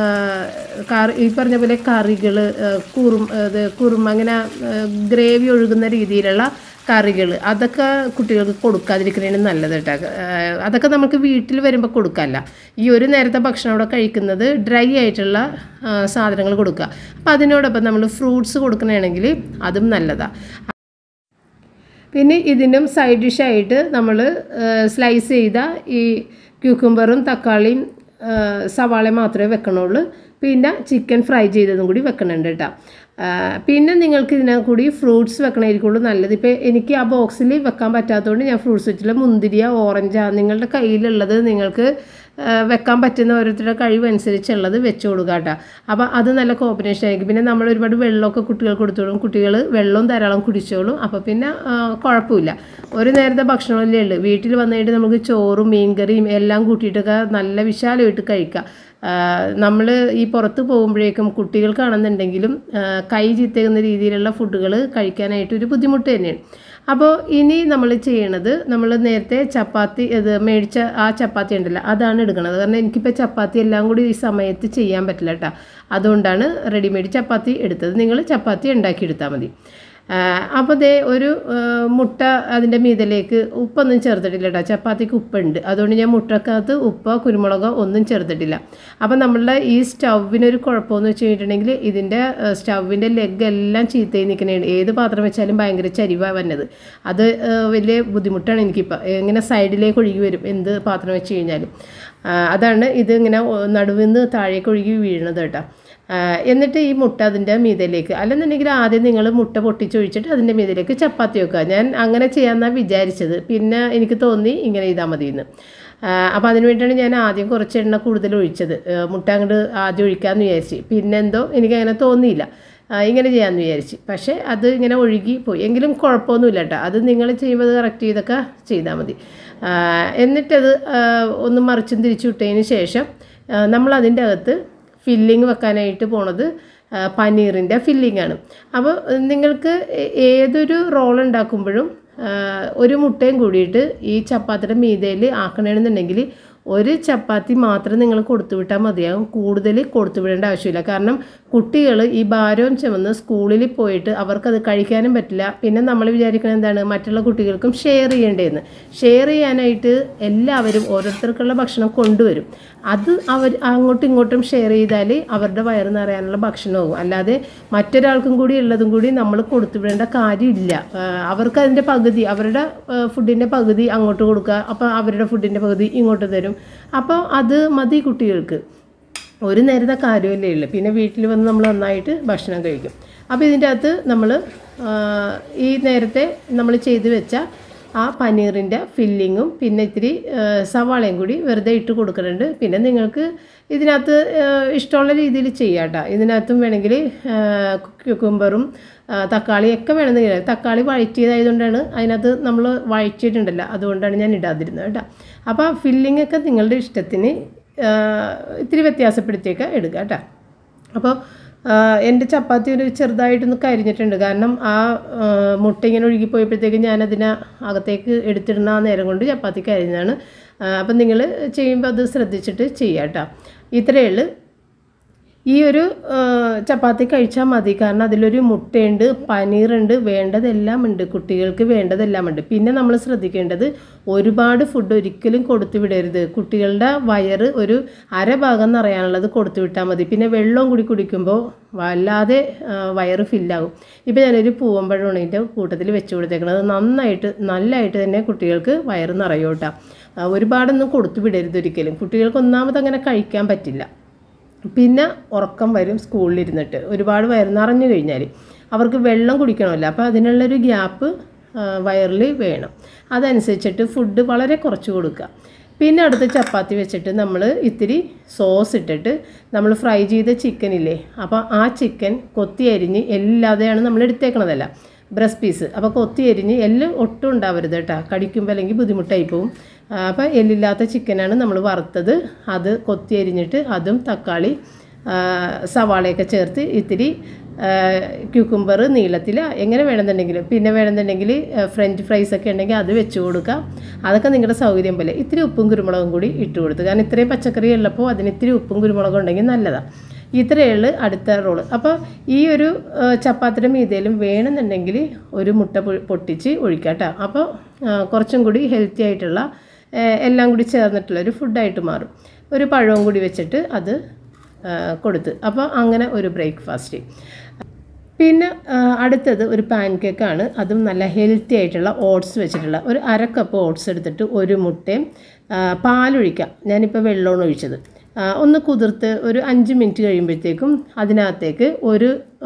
S1: കറി ഈ പറഞ്ഞ പോലെ കറികൾ കുറും ഇത് കുറും അങ്ങനെ ഗ്രേവി ഒഴുകുന്ന രീതിയിലുള്ള കറികൾ അതൊക്കെ കുട്ടികൾക്ക് കൊടുക്കാതിരിക്കുന്നതാണ് നല്ലത് കേട്ടോ ഏഹ് അതൊക്കെ നമുക്ക് വീട്ടിൽ വരുമ്പോൾ കൊടുക്കാമല്ല ഈ ഒരു നേരത്തെ ഭക്ഷണം അവിടെ കഴിക്കുന്നത് ഡ്രൈ ആയിട്ടുള്ള സാധനങ്ങൾ കൊടുക്കുക അപ്പം അതിനോടൊപ്പം നമ്മൾ ഫ്രൂട്ട്സ് കൊടുക്കണമെങ്കിൽ അതും നല്ലതാണ് പിന്നെ ഇതിനും സൈഡ് ഡിഷായിട്ട് നമ്മൾ സ്ലൈസ് ചെയ്ത ഈ ക്യൂക്കുംബറും തക്കാളിയും ആ, സവാളയും മാത്രമേ വെക്കണുള്ളൂ പിന്നെ ചിക്കൻ ഫ്രൈ ചെയ്തതും കൂടി വെക്കണുണ്ട് കേട്ടോ ആ, പിന്നെ നിങ്ങൾക്ക് ഇതിനെ കൂടി ഫ്രൂട്ട്സ് വെക്കണമായിരിക്കുള്ളൂ നല്ലത് ഇപ്പോൾ എനിക്ക് ആ ബോക്സിൽ വെക്കാൻ പറ്റാത്തതുകൊണ്ട് ഞാൻ ഫ്രൂട്ട്സ് വെച്ചില്ല മുന്തിരിയ ഓറഞ്ചാ നിങ്ങളുടെ കയ്യിലുള്ളത് നിങ്ങൾക്ക് ആ, വെക്കാൻ പറ്റുന്ന ഓരോരുത്തരുടെ കഴിവനുസരിച്ചുള്ളത് വെച്ച് കൊടുക്കുക കേട്ടോ അപ്പോൾ അത് നല്ല കോമ്പിനേഷൻ ആയിരിക്കും പിന്നെ നമ്മൾ ഒരുപാട് വെള്ളമൊക്കെ കുട്ടികൾക്ക് കൊടുത്തോളും കുട്ടികൾ വെള്ളവും ധാരാളം കുടിച്ചോളും അപ്പോൾ പിന്നെ ആ, കുഴപ്പമില്ല ഒരു നേരത്തെ ഭക്ഷണമല്ലേ ഉള്ളൂ വീട്ടിൽ വന്നിട്ട് നമുക്ക് ചോറും മീൻകറിയും എല്ലാം കൂട്ടിയിട്ടൊക്കെ നല്ല വിശാലമായിട്ട് കഴിക്കാം നമ്മൾ ഈ പുറത്ത് പോകുമ്പോഴേക്കും കുട്ടികൾക്കാണെന്നുണ്ടെങ്കിലും ആ, കൈ ചീത്തകുന്ന രീതിയിലുള്ള ഫുഡുകൾ കഴിക്കാനായിട്ട് ഒരു ബുദ്ധിമുട്ട് തന്നെയാണ് അപ്പോൾ ഇനി നമ്മൾ ചെയ്യണത് നമ്മൾ നേരത്തെ ചപ്പാത്തി ഇത് മേടിച്ച ആ ചപ്പാത്തി ഉണ്ടല്ലോ അതാണ് എടുക്കുന്നത് കാരണം എനിക്കിപ്പോൾ ചപ്പാത്തി എല്ലാം കൂടി ഈ സമയത്ത് ചെയ്യാൻ പറ്റില്ല കേട്ടോ അതുകൊണ്ടാണ് റെഡിമെയ്ഡ് ചപ്പാത്തി എടുത്തത് നിങ്ങൾ ചപ്പാത്തി ഉണ്ടാക്കിയെടുത്താൽ മതി അപ്പോൾ ദേ ഒരു ആ, മുട്ട അതിൻ്റെ മീതലേക്ക് ഉപ്പൊന്നും ചേർത്തിട്ടില്ല കേട്ടോ ചപ്പാത്തിക്ക് ഉപ്പുണ്ട് അതുകൊണ്ട് ഞാൻ മുട്ടക്കകത്ത് ഉപ്പോ കുരുമുളകോ ഒന്നും ചേർത്തിട്ടില്ല അപ്പോൾ നമ്മളുടെ ഈ സ്റ്റൗവിനൊരു കുഴപ്പമെന്ന് വെച്ച് കഴിഞ്ഞിട്ടുണ്ടെങ്കിൽ ഇതിൻ്റെ സ്റ്റൗവിൻ്റെ ലെഗ് എല്ലാം ചീത്തയിൽ നിൽക്കണേണ് ഏത് പാത്രം വെച്ചാലും ഭയങ്കര ചരിവാണ് വന്നത് അത് ആ, വലിയ ബുദ്ധിമുട്ടാണ് എനിക്കിപ്പോൾ ഇങ്ങനെ സൈഡിലേക്ക് ഒഴുകി വരും എന്ത് പാത്രം വെച്ച് കഴിഞ്ഞാലും ആ, അതാണ് ഇത് ഇങ്ങനെ നടുവിൽ നിന്ന് താഴേക്ക് ഒഴുകി വീഴുന്നത് കേട്ടോ ആ, എന്നിട്ട് ഈ മുട്ട അതിൻ്റെ മീതയിലേക്ക് അല്ലെന്നുണ്ടെങ്കിൽ ആദ്യം നിങ്ങൾ മുട്ട പൊട്ടിച്ചൊഴിച്ചിട്ട് അതിൻ്റെ മീതയിലേക്ക് ചപ്പാത്തി വെക്കുക ഞാൻ അങ്ങനെ ചെയ്യാമെന്നാണ് വിചാരിച്ചത് പിന്നെ എനിക്ക് തോന്നി ഇങ്ങനെ ചെയ്താൽ മതി എന്ന് അപ്പോൾ അതിന് വേണ്ടിയാണ് ഞാൻ ആദ്യം കുറച്ച് എണ്ണ കൂടുതൽ ഒഴിച്ചത് ആ, മുട്ട അങ്ങോട്ട് ആദ്യം ഒഴിക്കാമെന്ന് വിചാരിച്ച് പിന്നെന്തോ എനിക്കങ്ങനെ തോന്നിയില്ല ആ, ഇങ്ങനെ ചെയ്യാമെന്ന് വിചാരിച്ച് പക്ഷേ അത് ഇങ്ങനെ ഒഴുകി പോയി എങ്കിലും കുഴപ്പമൊന്നുമില്ല കേട്ടോ അത് നിങ്ങൾ ചെയ്യുമ്പോൾ അത് കറക്റ്റ് ചെയ്തൊക്കെ ചെയ്താൽ മതി ആ, എന്നിട്ടത് ആ, ഒന്ന് മറിച്ചും തിരിച്ചു വിട്ടതിന് ശേഷം ആ, നമ്മൾ അതിൻ്റെ അകത്ത് ഫില്ലിങ് വെക്കാനായിട്ട് പോണത് ആ, പനീറിൻ്റെ ഫില്ലിംഗ് ആണ് അപ്പോൾ നിങ്ങൾക്ക് ഏ- ഏതൊരു റോൾ ഉണ്ടാക്കുമ്പോഴും ആ, ഒരു മുട്ടയും കൂടിയിട്ട് ഈ ചപ്പാത്തിയുടെ മീതയിൽ ആക്കണമെന്നുണ്ടെങ്കിൽ ഒരു ചപ്പാത്തി മാത്രം നിങ്ങൾ കൊടുത്തു വിട്ടാൽ മതിയാകും കൂടുതൽ കൊടുത്തു വിടേണ്ട ആവശ്യമില്ല കാരണം കുട്ടികൾ ഈ ഭാരവും ചുമന്ന് സ്കൂളിൽ പോയിട്ട് അവർക്കത് കഴിക്കാനും പറ്റില്ല പിന്നെ നമ്മൾ വിചാരിക്കുന്നത് എന്താണ് മറ്റുള്ള കുട്ടികൾക്കും ഷെയർ ചെയ്യേണ്ടതെന്ന് ഷെയർ ചെയ്യാനായിട്ട് എല്ലാവരും ഓരോരുത്തർക്കുള്ള ഭക്ഷണം കൊണ്ടുവരും അത് അവർ അങ്ങോട്ടും ഇങ്ങോട്ടും ഷെയർ ചെയ്താൽ അവരുടെ വയറ് നിറയാനുള്ള ഭക്ഷണമാകും അല്ലാതെ മറ്റൊരാൾക്കും കൂടി ഉള്ളതും കൂടി നമ്മൾ കൊടുത്തു വിടേണ്ട കാര്യമില്ല ആ, അവർക്ക് അതിൻ്റെ പകുതി അവരുടെ ഫുഡിൻ്റെ പകുതി അങ്ങോട്ട് കൊടുക്കുക അപ്പോൾ അവരുടെ ഫുഡിൻ്റെ പകുതി ഇങ്ങോട്ട് തരും അപ്പോൾ അത് മതി കുട്ടികൾക്ക് ഒരു നേരത്തെ കാര്യമല്ലേ ഉള്ളൂ പിന്നെ വീട്ടിൽ വന്ന് നമ്മൾ നന്നായിട്ട് ഭക്ഷണം കഴിക്കും അപ്പോൾ ഇതിൻ്റെ അകത്ത് നമ്മൾ ഈ നേരത്തെ നമ്മൾ ചെയ്ത് വെച്ച ആ പനീറിൻ്റെ ഫില്ലിങ്ങും പിന്നെ ഇത്തിരി ആ, സവാളയും കൂടി വെറുതെ ഇട്ട് കൊടുക്കുന്നുണ്ട് പിന്നെ നിങ്ങൾക്ക് ഇതിനകത്ത് ആ, ഇഷ്ടമുള്ള രീതിയിൽ ചെയ്യാം കേട്ടോ ഇതിനകത്തും വേണമെങ്കിൽ ക്യുക്കുംബറും തക്കാളിയൊക്കെ വേണമെങ്കിൽ തക്കാളി വഴറ്റിയതായതുകൊണ്ടാണ് അതിനകത്ത് നമ്മൾ വഴറ്റിയിട്ടുണ്ടല്ലോ അതുകൊണ്ടാണ് ഞാൻ ഇടാതിരുന്നത് കേട്ടോ അപ്പോൾ ഫില്ലിംഗ് ഒക്കെ നിങ്ങളുടെ ഇഷ്ടത്തിന് ആ, ഇത്തിരി വ്യത്യാസപ്പെടുത്തിയൊക്കെ എടുക്കുക കേട്ടോ അപ്പോൾ എൻ്റെ ചപ്പാത്തി ഒരു ചെറുതായിട്ടൊന്ന് കരിഞ്ഞിട്ടുണ്ട് കാരണം ആ ആ, മുട്ട ഇങ്ങനെ ഒഴുകി പോയപ്പോഴത്തേക്ക് ഞാനതിനെ അകത്തേക്ക് എടുത്തിടുന്ന ആ നേരം കൊണ്ട് ചപ്പാത്തി കരിഞ്ഞതാണ് അപ്പം നിങ്ങൾ ചെയ്യുമ്പോൾ അത് ശ്രദ്ധിച്ചിട്ട് ചെയ്യാം കേട്ടോ ഇത്രയേ ഉള്ളൂ ഈ ഒരു ആ, ചപ്പാത്തി കഴിച്ചാൽ മതി കാരണം അതിലൊരു മുട്ടയുണ്ട് പനീറുണ്ട് വേണ്ടതെല്ലാം ഉണ്ട് കുട്ടികൾക്ക് വേണ്ടതെല്ലാം ഉണ്ട് പിന്നെ നമ്മൾ ശ്രദ്ധിക്കേണ്ടത് ഒരുപാട് ഫുഡ് ഒരിക്കലും കൊടുത്തു വിടരുത് കുട്ടികളുടെ വയറ് ഒരു അരഭാഗം നിറയാനുള്ളത് കൊടുത്തു വിട്ടാൽ മതി പിന്നെ വെള്ളം കൂടി കുടിക്കുമ്പോൾ വല്ലാതെ ആ, വയറ് ഫില്ലാകും ഇപ്പോൾ ഞാനൊരു പൂവമ്പഴമാണ് ഇതിൻ്റെ കൂട്ടത്തിൽ വെച്ച് കൊടുത്തേക്കുന്നത് നന്നായിട്ട് നല്ലതായിട്ട് തന്നെ കുട്ടികൾക്ക് വയറ് നിറയും കേട്ടോ ആ, ഒരുപാടൊന്നും കൊടുത്തു വിടരുത് ഒരിക്കലും കുട്ടികൾക്ക് ഒന്നാമത് അങ്ങനെ കഴിക്കാൻ പറ്റില്ല പിന്നെ ഉറക്കം വരും സ്കൂളിലിരുന്നിട്ട് ഒരുപാട് വയറ് നിറഞ്ഞു കഴിഞ്ഞാൽ അവർക്ക് വെള്ളം കുടിക്കണമല്ലോ അപ്പോൾ അതിനുള്ളൊരു ഗ്യാപ്പ് വയറിൽ വേണം അതനുസരിച്ചിട്ട് ഫുഡ് വളരെ കുറച്ച് കൊടുക്കുക പിന്നെ അടുത്ത ചപ്പാത്തി വെച്ചിട്ട് നമ്മൾ ഇത്തിരി സോസ് ഇട്ടിട്ട് നമ്മൾ ഫ്രൈ ചെയ്ത ചിക്കൻ ഇല്ലേ അപ്പോൾ ആ ചിക്കൻ കൊത്തി അരിഞ്ഞ് എല്ലാതെയാണ് നമ്മൾ എടുത്തേക്കണതല്ല ബ്രസ്റ്റ് പീസ് അപ്പോൾ കൊത്തി എരിഞ്ഞ് എല്ല് ഒട്ടും ഉണ്ടാവരുത് കേട്ടോ കടിക്കുമ്പോൾ അല്ലെങ്കിൽ ബുദ്ധിമുട്ടായി പോവും ആ, അപ്പോൾ എല്ലില്ലാത്ത ചിക്കനാണ് നമ്മൾ വറുത്തത് അത് കൊത്തി എരിഞ്ഞിട്ട് അതും തക്കാളി ആ, സവാളയൊക്കെ ചേർത്ത് ഇത്തിരി ക്യൂക്കുംബർ നീളത്തിൽ എങ്ങനെ വേണമെന്നുണ്ടെങ്കിലും പിന്നെ വേണമെന്നുണ്ടെങ്കിൽ ഫ്രഞ്ച് ഫ്രൈസ് ഒക്കെ ഉണ്ടെങ്കിൽ അത് വെച്ച് കൊടുക്കാം അതൊക്കെ നിങ്ങളുടെ സൗകര്യം പോലെ ഇത്തിരി ഉപ്പും കുരുമുളകും കൂടി ഇട്ട് കൊടുത്ത് കാരണം ഇത്രയും പച്ചക്കറി ഉള്ളപ്പോൾ അതിന് ഇത്തിരി ഉപ്പും കുരുമുളകും ഉണ്ടെങ്കിൽ നല്ലതാണ് ഇത്രയേ ഉള്ളൂ അടുത്ത റോള് അപ്പോൾ ഈ ഒരു ആ, ചപ്പാത്തിയുടെ മീതയിലും വേണമെന്നുണ്ടെങ്കിൽ ഒരു മുട്ട പൊ- പൊട്ടിച്ച് ഒഴിക്കാം കേട്ടോ അപ്പോൾ ആ, കുറച്ചും കൂടി ഹെൽത്തി ആയിട്ടുള്ള ആ, എല്ലാം കൂടി ചേർന്നിട്ടുള്ള ഒരു ഫുഡായിട്ട് മാറും ഒരു പഴവും കൂടി വെച്ചിട്ട് അത് ആ, കൊടുത്ത് അപ്പോൾ അങ്ങനെ ഒരു ബ്രേക്ക്ഫാസ്റ്റ് പിന്നെ ആ, അടുത്തത് ഒരു പാൻ കേക്കാണ് അതും നല്ല ഹെൽത്തി ആയിട്ടുള്ള ഓട്സ് വെച്ചിട്ടുള്ള ഒരു അര കപ്പ് ഓട്സ് എടുത്തിട്ട് ഒരു മുട്ടയും ആ, പാലൊഴിക്കാം ഞാനിപ്പോൾ വെള്ളമാണ് ഒഴിച്ചത് ആ, ഒന്ന് കുതിർത്ത് ഒരു അഞ്ച് മിനിറ്റ് കഴിയുമ്പോഴത്തേക്കും അതിനകത്തേക്ക് ഒരു ആ,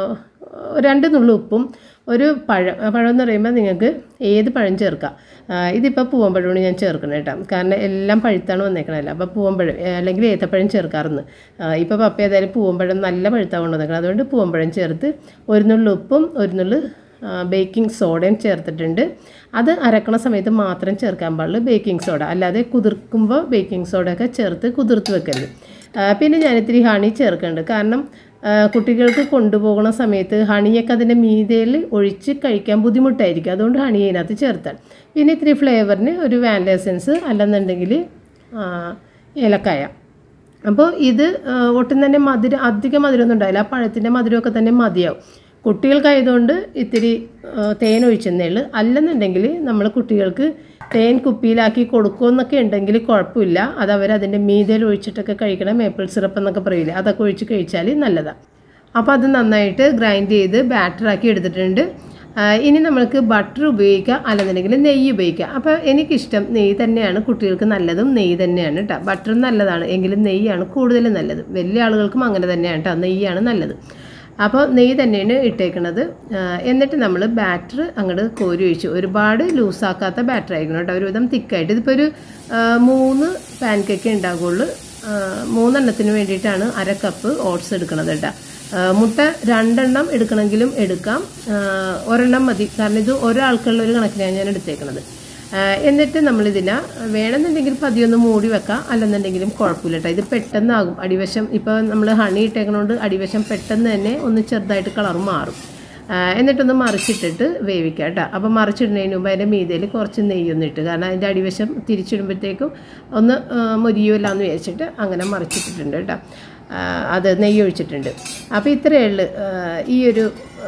S1: രണ്ട് നുള്ളു ഉപ്പും ഒരു പഴം ആ പഴം എന്ന് പറയുമ്പോൾ നിങ്ങൾക്ക് ഏത് പഴം ചേർക്കാം ആ, ഇതിപ്പോൾ പൂവമ്പഴമാണ് ഞാൻ ചേർക്കുന്നത് കേട്ടോ കാരണം എല്ലാം പഴുത്താണ് വന്നേക്കണല്ലോ അപ്പോൾ പൂവമ്പഴം ഏ, അല്ലെങ്കിൽ ഏത്തപ്പഴം ചേർക്കാറുണ്ട് ഇപ്പോൾ പപ്പ ഏതായാലും പൂവമ്പഴം നല്ല പഴുത്താണ് കൊണ്ടുവന്നേക്കണം അതുകൊണ്ട് പൂവമ്പഴം ചേർത്ത് ഒരു നുള്ളു ഉപ്പും ഒരു നുള്ളു ബേക്കിംഗ് സോഡയും ചേർത്തിട്ടുണ്ട് അത് അരക്കണ സമയത്ത് മാത്രം ചേർക്കാൻ പാടുള്ളൂ ബേക്കിംഗ് സോഡ അല്ലാതെ കുതിർക്കുമ്പോൾ ബേക്കിംഗ് സോഡയൊക്കെ ചേർത്ത് കുതിർത്ത് വെക്കരുത് ആ, പിന്നെ ഞാൻ ഇത്തിരി ഹണി ചേർക്കുന്നുണ്ട് കാരണം ആ, കുട്ടികൾക്ക് കൊണ്ടുപോകുന്ന സമയത്ത് ഹണിയൊക്കെ അതിൻ്റെ മീതയിൽ ഒഴിച്ച് കഴിക്കാൻ ബുദ്ധിമുട്ടായിരിക്കും അതുകൊണ്ട് ഹണി അതിനകത്ത് ചേർത്താൽ പിന്നെ ഇത്തിരി ഫ്ലേവറിന് ഒരു വാനില എസൻസ് അല്ലെന്നുണ്ടെങ്കിൽ ആ, ഏലക്കായ അപ്പോൾ ഇത് ആ, ഒട്ടും തന്നെ മധുരം അധികം മധുരമൊന്നും ഉണ്ടാവില്ല ആ പഴത്തിൻ്റെ മധുരമൊക്കെ തന്നെ മതിയാവും കുട്ടികൾക്കായതുകൊണ്ട് ഇത്തിരി ആ, തേൻ ഒഴിച്ചെന്നേ ഉള്ളൂ അല്ലെന്നുണ്ടെങ്കിൽ നമ്മൾ കുട്ടികൾക്ക് തേൻ കുപ്പിയിലാക്കി കൊടുക്കുമെന്നൊക്കെ ഉണ്ടെങ്കിൽ കുഴപ്പമില്ല അത് അവർ അതിൻ്റെ മീതയിൽ ഒഴിച്ചിട്ടൊക്കെ കഴിക്കണം മേപ്പിൾ സിറപ്പ് എന്നൊക്കെ പറയില്ലേ അതൊക്കെ ഒഴിച്ച് കഴിച്ചാൽ നല്ലതാണ് അപ്പോൾ അത് നന്നായിട്ട് ഗ്രൈൻഡ് ചെയ്ത് ബാറ്ററാക്കി എടുത്തിട്ടുണ്ട് ആ, ഇനി നമ്മൾക്ക് ബട്ടർ ഉപയോഗിക്കാം അല്ലെന്നുണ്ടെങ്കിൽ നെയ്യ് ഉപയോഗിക്കാം അപ്പോൾ എനിക്കിഷ്ടം നെയ്യ് തന്നെയാണ് കുട്ടികൾക്ക് നല്ലതും നെയ്യ് തന്നെയാണ് കേട്ടോ ബട്ടർ നല്ലതാണ് എങ്കിലും നെയ്യാണ് കൂടുതൽ നല്ലത് വലിയ ആളുകൾക്കും അങ്ങനെ തന്നെയാണ് കേട്ടോ നെയ്യാണ് നല്ലത് അപ്പോൾ നെയ്യ് തന്നെയാണ് ഇട്ടേക്കുന്നത് ആ, എന്നിട്ട് നമ്മൾ ബാറ്റർ അങ്ങോട്ട് കോരി ഒഴിച്ചു ഒരുപാട് ലൂസാക്കാത്ത ബാറ്റർ ആയിരിക്കണം കേട്ടോ ഒരുവിധം തിക്കായിട്ട് ഇതിപ്പോൾ ഒരു ആ, മൂന്ന് പാൻ കേക്ക് ഉണ്ടാകുള്ളൂ ആ, മൂന്നെണ്ണത്തിന് വേണ്ടിയിട്ടാണ് അര കപ്പ് ഓട്സ് എടുക്കണത് കേട്ടോ ആ, മുട്ട രണ്ടെണ്ണം എടുക്കണമെങ്കിലും എടുക്കാം ആ, ഒരെണ്ണം മതി കാരണം ഇത് ഒരാൾക്കുള്ള ഒരു കണക്കിനാണ് ഞാൻ എടുത്തേക്കണത് ആ, എന്നിട്ട് നമ്മളിതിനെ വേണമെന്നുണ്ടെങ്കിൽ പതിയൊന്ന് മൂടി വെക്കാം അല്ലെന്നുണ്ടെങ്കിലും കുഴപ്പമില്ല കേട്ടോ ഇത് പെട്ടെന്നാകും അടിവശം ഇപ്പോൾ നമ്മൾ ഹണി ഇട്ടേക്കണോണ്ട് അടിവശം പെട്ടെന്ന് തന്നെ ഒന്ന് ചെറുതായിട്ട് കളർ മാറും ആ, എന്നിട്ടൊന്ന് മറിച്ചിട്ടിട്ട് വേവിക്കാം കേട്ടോ അപ്പോൾ മറിച്ചിടുന്നതിന് മുമ്പ് അതിൻ്റെ മീതയിൽ കുറച്ച് നെയ്യൊന്ന് ഇട്ട് കാരണം അതിൻ്റെ അടിവശം തിരിച്ചിടുമ്പോഴത്തേക്കും ഒന്ന് ആ, മൊരിയുമല്ല എന്ന് വിചാരിച്ചിട്ട് അങ്ങനെ മറിച്ചിട്ടിട്ടുണ്ട് കേട്ടോ ആ, അത് നെയ്യ് ഒഴിച്ചിട്ടുണ്ട് അപ്പോൾ ഇത്രയേ ഉള്ളൂ ആ, ഈ ഒരു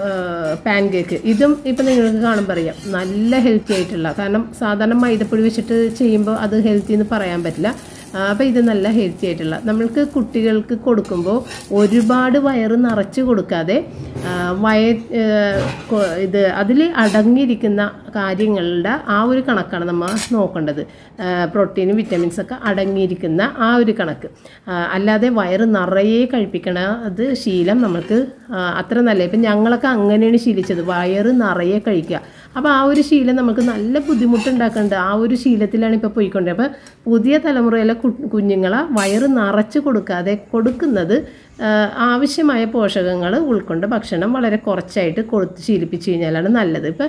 S1: പാൻ കേക്ക് ഇതും ഇപ്പം നിങ്ങൾക്ക് കാണുമ്പോൾ അറിയാം നല്ല ഹെൽത്തി ആയിട്ടുള്ള കാരണം സാധാരണ മൈദപ്പൊടി വെച്ചിട്ട് ചെയ്യുമ്പോൾ അത് ഹെൽത്തി എന്ന് പറയാൻ പറ്റില്ല അപ്പോൾ ഇത് നല്ല ഹെൽത്തി ആയിട്ടുള്ള നമ്മൾക്ക് കുട്ടികൾക്ക് കൊടുക്കുമ്പോൾ ഒരുപാട് വയറ് നിറച്ച് കൊടുക്കാതെ ആ, വയ ആ, കൊ- ഇത് അതിൽ അടങ്ങിയിരിക്കുന്ന കാര്യങ്ങളുടെ ആ ഒരു കണക്കാണ് നമ്മൾ നോക്കേണ്ടത് പ്രോട്ടീനും വിറ്റമിൻസ് ഒക്കെ അടങ്ങിയിരിക്കുന്ന ആ ഒരു കണക്ക് ആ, അല്ലാതെ വയറ് നിറയെ കഴിപ്പിക്കണ അത് ശീലം നമുക്ക് ആ, അത്ര നല്ല ഇപ്പം ഞങ്ങളൊക്കെ അങ്ങനെയാണ് ശീലിച്ചത് വയറ് നിറയെ കഴിക്കുക അപ്പോൾ ആ ഒരു ശീലം നമുക്ക് നല്ല ബുദ്ധിമുട്ടുണ്ടാക്കുന്നുണ്ട് ആ ഒരു ശീലത്തിലാണ് ഇപ്പോൾ പോയിക്കൊണ്ടത് അപ്പോൾ പുതിയ തലമുറയിലെ കു കുഞ്ഞുങ്ങളെ വയറ് നിറച്ച് കൊടുക്കാതെ കൊടുക്കുന്നത് ആ, ആവശ്യമായ പോഷകങ്ങൾ ഉൾക്കൊണ്ട് ഭക്ഷണം വളരെ കുറച്ചായിട്ട് കൊടുത്ത് ശീലിപ്പിച്ച് കഴിഞ്ഞാലാണ് നല്ലത് ഇപ്പം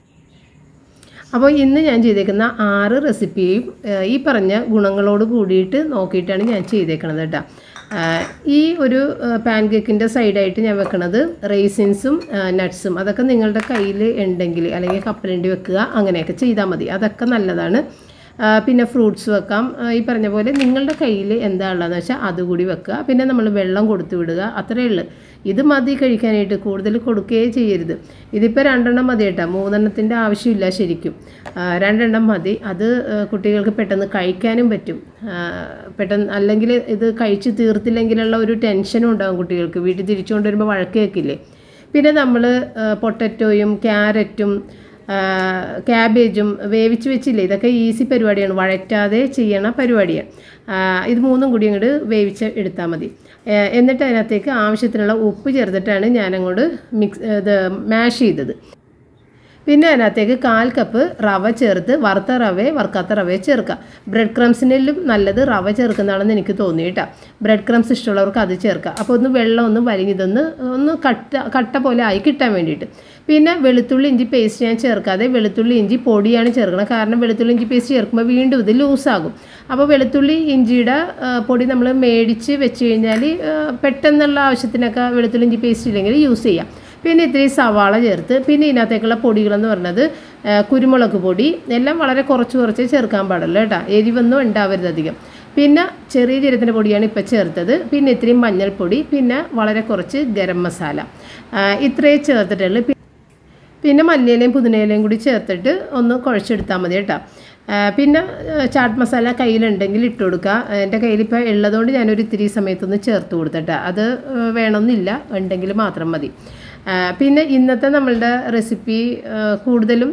S1: അപ്പോൾ ഇന്ന് ഞാൻ ചെയ്തേക്കുന്ന ആറ് റെസിപ്പിയും ഏഹ്, ഈ പറഞ്ഞ ഗുണങ്ങളോട് കൂടിയിട്ട് നോക്കിയിട്ടാണ് ഞാൻ ചെയ്തേക്കണത് കേട്ടോ ആഹ്, ഈ ഒരു പാൻ കേക്കിൻ്റെ സൈഡായിട്ട് ഞാൻ വെക്കണത് റേസിൻസും നട്ട്സും അതൊക്കെ നിങ്ങളുടെ കയ്യിൽ ഉണ്ടെങ്കിൽ അല്ലെങ്കിൽ കപ്പലണ്ടി വെക്കുക അങ്ങനെയൊക്കെ ചെയ്താൽ മതി അതൊക്കെ നല്ലതാണ് ആ, പിന്നെ ഫ്രൂട്ട്സ് വെക്കാം ആ, ഈ പറഞ്ഞ പോലെ നിങ്ങളുടെ കയ്യിൽ എന്താ ഉള്ളതെന്ന് വെച്ചാൽ അതുകൂടി വെക്കുക പിന്നെ നമ്മൾ വെള്ളം കൊടുത്തു വിടുക അത്രയേ ഉള്ളൂ ഇത് മതി കഴിക്കാനായിട്ട് കൂടുതൽ കൊടുക്കുകയേ ചെയ്യരുത് ഇതിപ്പോൾ രണ്ടെണ്ണം മതി കേട്ടോ മൂന്നെണ്ണത്തിൻ്റെ ആവശ്യമില്ല ശരിക്കും ആ, രണ്ടെണ്ണം മതി അത് ആ, കുട്ടികൾക്ക് പെട്ടെന്ന് കഴിക്കാനും പറ്റും ആ, പെട്ടെന്ന് അല്ലെങ്കിൽ ഇത് കഴിച്ച് തീർത്തില്ലെങ്കിലുള്ള ഒരു ടെൻഷനും ഉണ്ടാകും കുട്ടികൾക്ക് വീട്ടിൽ തിരിച്ചുകൊണ്ട് വരുമ്പോൾ വഴക്ക് കേൾക്കില്ലേ പിന്നെ നമ്മൾ പൊട്ടറ്റോയും ക്യാരറ്റും ആ, ക്യാബേജും വേവിച്ച് വെച്ചില്ലേ ഇതൊക്കെ ഈസി പരിപാടിയാണ് വഴറ്റാതെ ചെയ്യണ പരിപാടിയാണ് ആ, ഇത് മൂന്നും കൂടി അങ്ങോട്ട് വേവിച്ച് എടുത്താൽ മതി ഏ, എന്നിട്ട് അതിനകത്തേക്ക് ആവശ്യത്തിനുള്ള ഉപ്പ് ചേർത്തിട്ടാണ് ഞാനങ്ങോട്ട് മിക്സ് ഇത് മാഷ് ചെയ്തത് പിന്നെ അതിനകത്തേക്ക് കാൽ കപ്പ് റവ ചേർത്ത് വറുത്ത റവയെ വറുക്കാത്ത റവയെ ചേർക്കുക ബ്രെഡ് ക്രംസിനും നല്ലത് റവ ചേർക്കുന്നതാണെന്ന് എനിക്ക് തോന്നി കേട്ടോ ബ്രെഡ് ക്രംസ് ഇഷ്ടമുള്ളവർക്ക് അത് ചേർക്കുക അപ്പോൾ ഒന്ന് വെള്ളം ഒന്ന് വലിഞ്ഞിതൊന്ന് ഒന്ന് കട്ട കട്ട പോലെ ആയി കിട്ടാൻ വേണ്ടിയിട്ട് പിന്നെ വെളുത്തുള്ളി ഇഞ്ചി പേസ്റ്റ് ഞാൻ ചേർക്കാതെ വെളുത്തുള്ളി ഇഞ്ചി പൊടിയാണ് ചേർക്കുന്നത് കാരണം വെളുത്തുള്ളി ഇഞ്ചി പേസ്റ്റ് ചേർക്കുമ്പോൾ വീണ്ടും ഇത് ലൂസാകും അപ്പോൾ വെളുത്തുള്ളി ഇഞ്ചിയുടെ ആ, പൊടി നമ്മൾ മേടിച്ച് വെച്ച് കഴിഞ്ഞാൽ ആ, പെട്ടെന്നുള്ള ആവശ്യത്തിനൊക്കെ വെളുത്തുള്ളി ഇഞ്ചി പേസ്റ്റ് ഇല്ലെങ്കിൽ യൂസ് ചെയ്യാം പിന്നെ ഇത്തിരി സവാള ചേർത്ത് പിന്നെ ഇതിനകത്തേക്കുള്ള പൊടികളെന്ന് പറഞ്ഞത് ആ, കുരുമുളക് പൊടി എല്ലാം വളരെ കുറച്ച് കുറച്ച് ചേർക്കാൻ പാടുള്ളൂ കേട്ടോ എരിവൊന്നും ഉണ്ടാവരുത് അധികം പിന്നെ ചെറിയ ജീരകത്തിൻ്റെ പൊടിയാണ് ഇപ്പോൾ ചേർത്തത് പിന്നെ ഇത്തിരി മഞ്ഞൾപ്പൊടി പിന്നെ വളരെ കുറച്ച് ഗരം മസാല ആ, ഇത്രയും ചേർത്തിട്ടുള്ളൂ പി- പിന്നെ മല്ലിയിലയും പുതിനയിലയും കൂടി ചേർത്തിട്ട് ഒന്ന് കുഴച്ചെടുത്താൽ മതി കേട്ടോ ആ, പിന്നെ ആ, ചാട്ട് മസാല കയ്യിലുണ്ടെങ്കിൽ ഇട്ട് കൊടുക്കുക എൻ്റെ കയ്യിലിപ്പോൾ ഉള്ളതുകൊണ്ട് ഞാനൊരു ഇത്തിരി സമയത്തൊന്ന് ചേർത്ത് കൊടുത്തിട്ടാ അത് ആ, വേണമെന്നില്ല ഉണ്ടെങ്കിൽ മാത്രം മതി ആ, പിന്നെ ഇന്നത്തെ നമ്മളുടെ റെസിപ്പി ആ, കൂടുതലും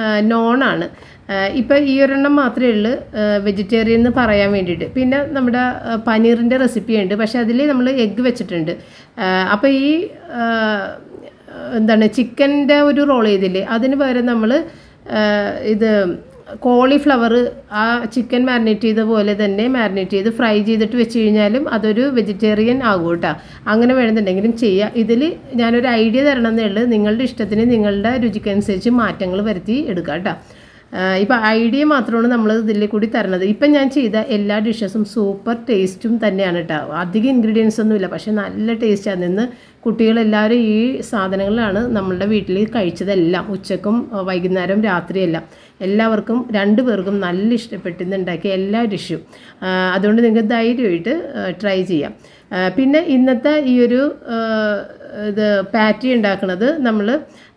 S1: നോണാണ് ഇപ്പം ഈ ഒരെണ്ണം മാത്രമേ ഉള്ളൂ വെജിറ്റേറിയൻ എന്ന് പറയാൻ വേണ്ടിയിട്ട് പിന്നെ നമ്മുടെ ആ, പനീറിൻ്റെ റെസിപ്പി ഉണ്ട് പക്ഷേ അതിൽ നമ്മൾ എഗ്ഗ് വെച്ചിട്ടുണ്ട് അപ്പോൾ ഈ ആ, എന്താണ് ചിക്കൻ്റെ ഒരു റോൾ ചെയ്തില്ലേ അതിന് പകരം നമ്മൾ ഇത് കോളിഫ്ലവർ ആ ചിക്കൻ മാരിനേറ്റ് ചെയ്ത പോലെ തന്നെ മാരിനേറ്റ് ചെയ്ത് ഫ്രൈ ചെയ്തിട്ട് വെച്ച് കഴിഞ്ഞാലും അതൊരു വെജിറ്റേറിയൻ ആകും കേട്ടോ അങ്ങനെ വേണമെന്നുണ്ടെങ്കിലും ചെയ്യുക ഇതിൽ ഞാനൊരു ഐഡിയ തരണം എന്നേ ഉള്ളൂ നിങ്ങളുടെ ഇഷ്ടത്തിന് നിങ്ങളുടെ രുചിക്കനുസരിച്ച് മാറ്റങ്ങൾ വരുത്തി എടുക്കുക കേട്ടോ ഇപ്പം ഐഡിയ മാത്രമാണ് നമ്മൾ ഇതിൽ കൂടി തരണത് ഇപ്പം ഞാൻ ചെയ്ത എല്ലാ ഡിഷസും സൂപ്പർ ടേസ്റ്റും തന്നെയാണ് കേട്ടോ അധികം ഇൻഗ്രീഡിയൻസ് ഒന്നുമില്ല പക്ഷെ നല്ല ടേസ്റ്റാണ് നിന്ന് കുട്ടികളെല്ലാവരും ഈ സാധനങ്ങളാണ് നമ്മളുടെ വീട്ടിൽ കഴിച്ചതെല്ലാം ഉച്ചക്കും ആ, വൈകുന്നേരം രാത്രിയെല്ലാം എല്ലാവർക്കും രണ്ടു പേർക്കും നല്ല ഇഷ്ടപ്പെട്ടിന്ന് ഉണ്ടാക്കിയ എല്ലാ ഡിഷും ആ, അതുകൊണ്ട് നിങ്ങൾക്ക് ധൈര്യമായിട്ട് ട്രൈ ചെയ്യാം ആ, പിന്നെ ഇന്നത്തെ ഈ ഒരു ആ, ഇത് പാറ്റി ഉണ്ടാക്കുന്നത് നമ്മൾ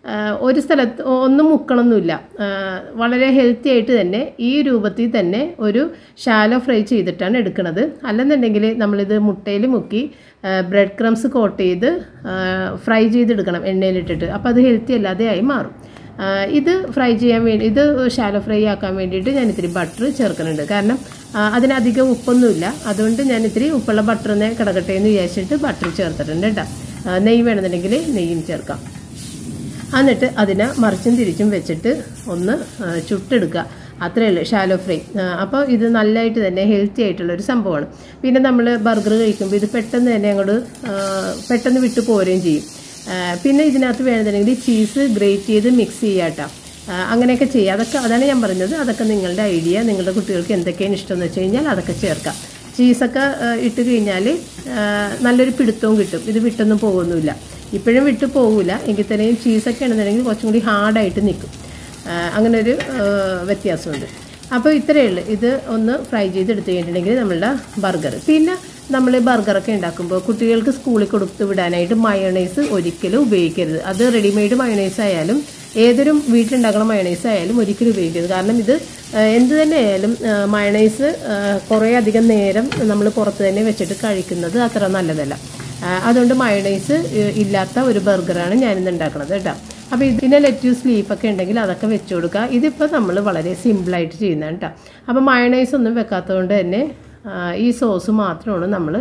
S1: ഒരു സ്ഥലത്ത് ഒന്നും മുക്കണമൊന്നുമില്ല ആ, വളരെ ഹെൽത്തി ആയിട്ട് തന്നെ ഈ രൂപത്തിൽ തന്നെ ഒരു ഷാലോ ഫ്രൈ ചെയ്തിട്ടാണ് എടുക്കുന്നത് അല്ലെന്നുണ്ടെങ്കിൽ നമ്മളിത് മുട്ടയിൽ മുക്കി ബ്രെഡ് ക്രംസ് കോട്ട് ചെയ്ത് ഫ്രൈ ചെയ്തെടുക്കണം എണ്ണയിലിട്ടിട്ട് അപ്പോൾ അത് ഹെൽത്തി അല്ലാതെ ആയി മാറും ആ, ഇത് ഫ്രൈ ചെയ്യാൻ വേണ്ടി ഇത് ഷാലോ ഫ്രൈ ആക്കാൻ വേണ്ടിയിട്ട് ഞാൻ ഇത്തിരി ബട്ടർ ചേർക്കുന്നുണ്ട് കാരണം ആ, അതിനധികം ഉപ്പൊന്നുമില്ല അതുകൊണ്ട് ഞാൻ ഇത്തിരി ഉപ്പുള്ള ബട്ടറിനെ കിടക്കട്ടെ എന്ന് വിചാരിച്ചിട്ട് ബട്ടർ ചേർത്തിട്ടുണ്ട് കേട്ടോ ആ, നെയ്യ് വേണമെന്നുണ്ടെങ്കിൽ നെയ്യും ചേർക്കാം എന്നിട്ട് അതിനെ മറിച്ചും തിരിച്ചും വെച്ചിട്ട് ഒന്ന് ആ, ചുട്ടെടുക്കുക അത്രയേ ഉള്ളൂ ഷാലോ ഫ്രൈ അപ്പോൾ ഇത് നല്ലതായിട്ട് തന്നെ ഹെൽത്തി ആയിട്ടുള്ള ഒരു സംഭവമാണ് പിന്നെ നമ്മൾ ബർഗർ കഴിക്കുമ്പോൾ ഇത് പെട്ടെന്ന് തന്നെ അങ്ങോട്ട് ആ, പെട്ടെന്ന് വിട്ടു പോരുകയും ചെയ്യും ആ, പിന്നെ ഇതിനകത്ത് വേണമെന്നുണ്ടെങ്കിൽ ചീസ് ഗ്രേറ്റ് ചെയ്ത് മിക്സ് ചെയ്യാട്ടോ ആ, അങ്ങനെയൊക്കെ ചെയ്യുക അതൊക്കെ അതാണ് ഞാൻ പറഞ്ഞത് അതൊക്കെ നിങ്ങളുടെ ഐഡിയ നിങ്ങളുടെ കുട്ടികൾക്ക് എന്തൊക്കെയാണ് ഇഷ്ടമെന്ന് വെച്ച് കഴിഞ്ഞാൽ അതൊക്കെ ചേർക്കാം ചീസൊക്കെ ആ, ഇട്ട് കഴിഞ്ഞാൽ ആ, നല്ലൊരു പിടുത്തവും കിട്ടും ഇത് വിട്ടൊന്നും പോകുന്നില്ല ഇപ്പോഴും വിട്ടു പോകില്ല എങ്കിൽ തന്നെയും ചീസൊക്കെ ആണെന്നുണ്ടെങ്കിൽ കുറച്ചും കൂടി ഹാർഡായിട്ട് നിൽക്കും ആ, അങ്ങനെ ഒരു ആ, വ്യത്യാസമുണ്ട് അപ്പോൾ ഇത്രയേ ഉള്ളൂ ഇത് ഒന്ന് ഫ്രൈ ചെയ്തെടുത്ത് കഴിഞ്ഞിട്ടുണ്ടെങ്കിൽ നമ്മളുടെ ബർഗർ പിന്നെ നമ്മൾ ബർഗറൊക്കെ ഉണ്ടാക്കുമ്പോൾ കുട്ടികൾക്ക് സ്കൂളിൽ കൊടുത്തു വിടാനായിട്ട് മയണൈസ് ഒരിക്കലും ഉപയോഗിക്കരുത് അത് റെഡിമെയ്ഡ് മയണൈസ് ആയാലും ഏതൊരു വീട്ടിലുണ്ടാക്കുന്ന മയണൈസ് ആയാലും ഒരിക്കലും ഉപയോഗിക്കരുത് കാരണം ഇത് ആ, എന്ത് തന്നെ ആയാലും മയണൈസ് കുറേ അധികം നേരം നമ്മൾ പുറത്ത് തന്നെ വെച്ചിട്ട് കഴിക്കുന്നത് അത്ര നല്ലതല്ല ആ, അതുകൊണ്ട് മയണൈസ് ഇല്ലാത്ത ഒരു ബർഗറാണ് ഞാനിന്ന് ഉണ്ടാക്കുന്നത് കേട്ടോ അപ്പോൾ ഇതിന് ലെറ്റ്യൂസ് ലീഫൊക്കെ ഉണ്ടെങ്കിൽ അതൊക്കെ വെച്ച് കൊടുക്കുക ഇതിപ്പോൾ നമ്മൾ വളരെ സിമ്പിളായിട്ട് ചെയ്യുന്നതാണ് കേട്ടോ അപ്പോൾ മയണൈസ് ഒന്നും വെക്കാത്തതുകൊണ്ട് തന്നെ ആ, ഈ സോസ് മാത്രമാണ് നമ്മൾ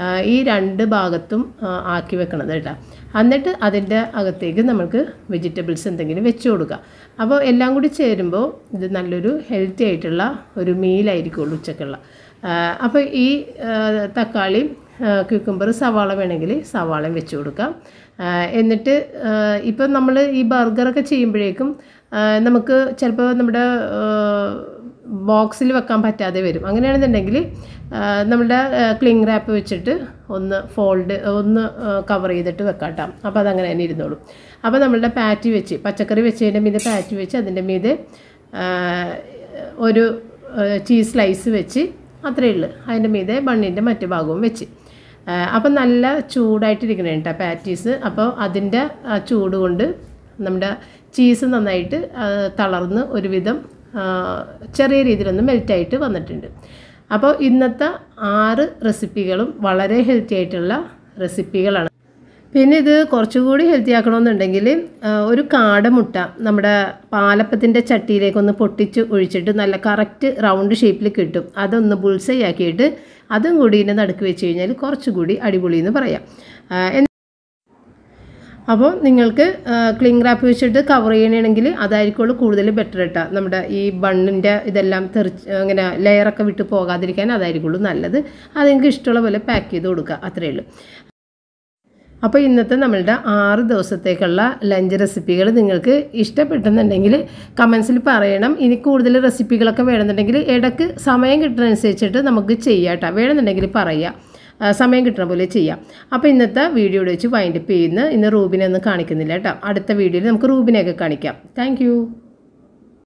S1: ആ, ഈ രണ്ട് ഭാഗത്തും ആ, ആക്കി വെക്കണത് കേട്ടോ എന്നിട്ട് അതിൻ്റെ അകത്തേക്ക് നമുക്ക് വെജിറ്റബിൾസ് എന്തെങ്കിലും വെച്ച് കൊടുക്കുക അപ്പോൾ എല്ലാം കൂടി ചേരുമ്പോൾ ഇത് നല്ലൊരു ഹെൽത്തി ആയിട്ടുള്ള ഒരു മീലായിരിക്കുള്ളൂ ഉച്ചക്കുള്ള അപ്പോൾ ഈ ആ, തക്കാളി ക്യൂക്കുംബർ സവാള വേണമെങ്കിൽ സവാളയും വെച്ച് കൊടുക്കാം ആ, എന്നിട്ട് ഇപ്പം നമ്മൾ ഈ ബർഗറൊക്കെ ചെയ്യുമ്പോഴേക്കും ആ, നമുക്ക് ചിലപ്പോൾ നമ്മുടെ ബോക്സിൽ വെക്കാൻ പറ്റാതെ വരും അങ്ങനെയാണെന്നുണ്ടെങ്കിൽ ആ, നമ്മുടെ ക്ലിങ് റാപ്പ് വെച്ചിട്ട് ഒന്ന് ഫോൾഡ് ഒന്ന് കവർ ചെയ്തിട്ട് വെക്കാം കേട്ടോ അപ്പോൾ അതങ്ങനെ തന്നെ ഇരുന്നോളും അപ്പോൾ നമ്മളുടെ പാറ്റി വെച്ച് പച്ചക്കറി വെച്ചതിൻ്റെ മീതെ പാറ്റി വെച്ച് അതിൻ്റെ മീതെ ആ, ഒരു ചീസ് സ്ലൈസ് വെച്ച് അത്രയേ ഉള്ളൂ അതിൻ്റെ മീതെ ബണ്ണിൻ്റെ മറ്റു ഭാഗവും വെച്ച് ആ, അപ്പം നല്ല ചൂടായിട്ടിരിക്കണേ കേട്ടോ പാറ്റീസ് അപ്പോൾ അതിൻ്റെ ആ ചൂട് കൊണ്ട് നമ്മുടെ ചീസ് നന്നായിട്ട് ആ, തളർന്ന് ഒരുവിധം ആ, ചെറിയ രീതിയിലൊന്ന് മെൽറ്റായിട്ട് വന്നിട്ടുണ്ട് അപ്പോൾ ഇന്നത്തെ ആറ് റെസിപ്പികളും വളരെ ഹെൽത്തി ആയിട്ടുള്ള റെസിപ്പികളാണ് പിന്നെ ഇത് കുറച്ചുകൂടി ഹെൽത്തി ആക്കണമെന്നുണ്ടെങ്കിൽ ആ, ഒരു കാടമുട്ട നമ്മുടെ പാലപ്പത്തിൻ്റെ ചട്ടിയിലേക്കൊന്ന് പൊട്ടിച്ച് ഒഴിച്ചിട്ട് നല്ല കറക്റ്റ് റൗണ്ട് ഷേപ്പിൽ കിട്ടും അതൊന്ന് ബുൾസൈ ആക്കിയിട്ട് അതും കൂടി ഇതിൻ്റെ നടുക്ക് വെച്ച് കഴിഞ്ഞാൽ കുറച്ചുകൂടി അടിപൊളി എന്ന് പറയാം ആ, എന്ന് അപ്പോൾ നിങ്ങൾക്ക് ക്ലിങ് റാപ്പ് വെച്ചിട്ട് കവർ ചെയ്യണമെങ്കിൽ അതായിരിക്കുള്ളൂ കൂടുതൽ ബെറ്റർ കേട്ടോ നമ്മുടെ ഈ ബണ്ണിൻ്റെ ഇതെല്ലാം തെറിച്ച് ഇങ്ങനെ ലെയറൊക്കെ വിട്ട് പോകാതിരിക്കാൻ അതായിരിക്കുള്ളൂ നല്ലത് അത് നിങ്ങൾക്ക് ഇഷ്ടമുള്ള പോലെ പാക്ക് ചെയ്ത് കൊടുക്കുക അത്രയേ ഉള്ളൂ അപ്പോൾ ഇന്നത്തെ നമ്മളുടെ ആറ് ദിവസത്തേക്കുള്ള ലഞ്ച് റെസിപ്പികൾ നിങ്ങൾക്ക് ഇഷ്ടപ്പെട്ടെന്നുണ്ടെങ്കിൽ കമൻസിൽ പറയണം ഇനി കൂടുതൽ റെസിപ്പികളൊക്കെ വേണമെന്നുണ്ടെങ്കിൽ ഇടയ്ക്ക് സമയം കിട്ടുന്നതനുസരിച്ചിട്ട് നമുക്ക് ചെയ്യാം കേട്ടോ വേണമെന്നുണ്ടെങ്കിൽ പറയാം ആ, സമയം കിട്ടുന്ന പോലെ ചെയ്യാം അപ്പോൾ ഇന്നത്തെ വീഡിയോ വെച്ച് വൈൻഡപ്പ് ചെയ്യുന്ന ഇന്ന് റൂബിനെ ഒന്നും കാണിക്കുന്നില്ല കേട്ടോ അടുത്ത വീഡിയോയിൽ നമുക്ക് റൂബിനെയൊക്കെ കാണിക്കാം താങ്ക്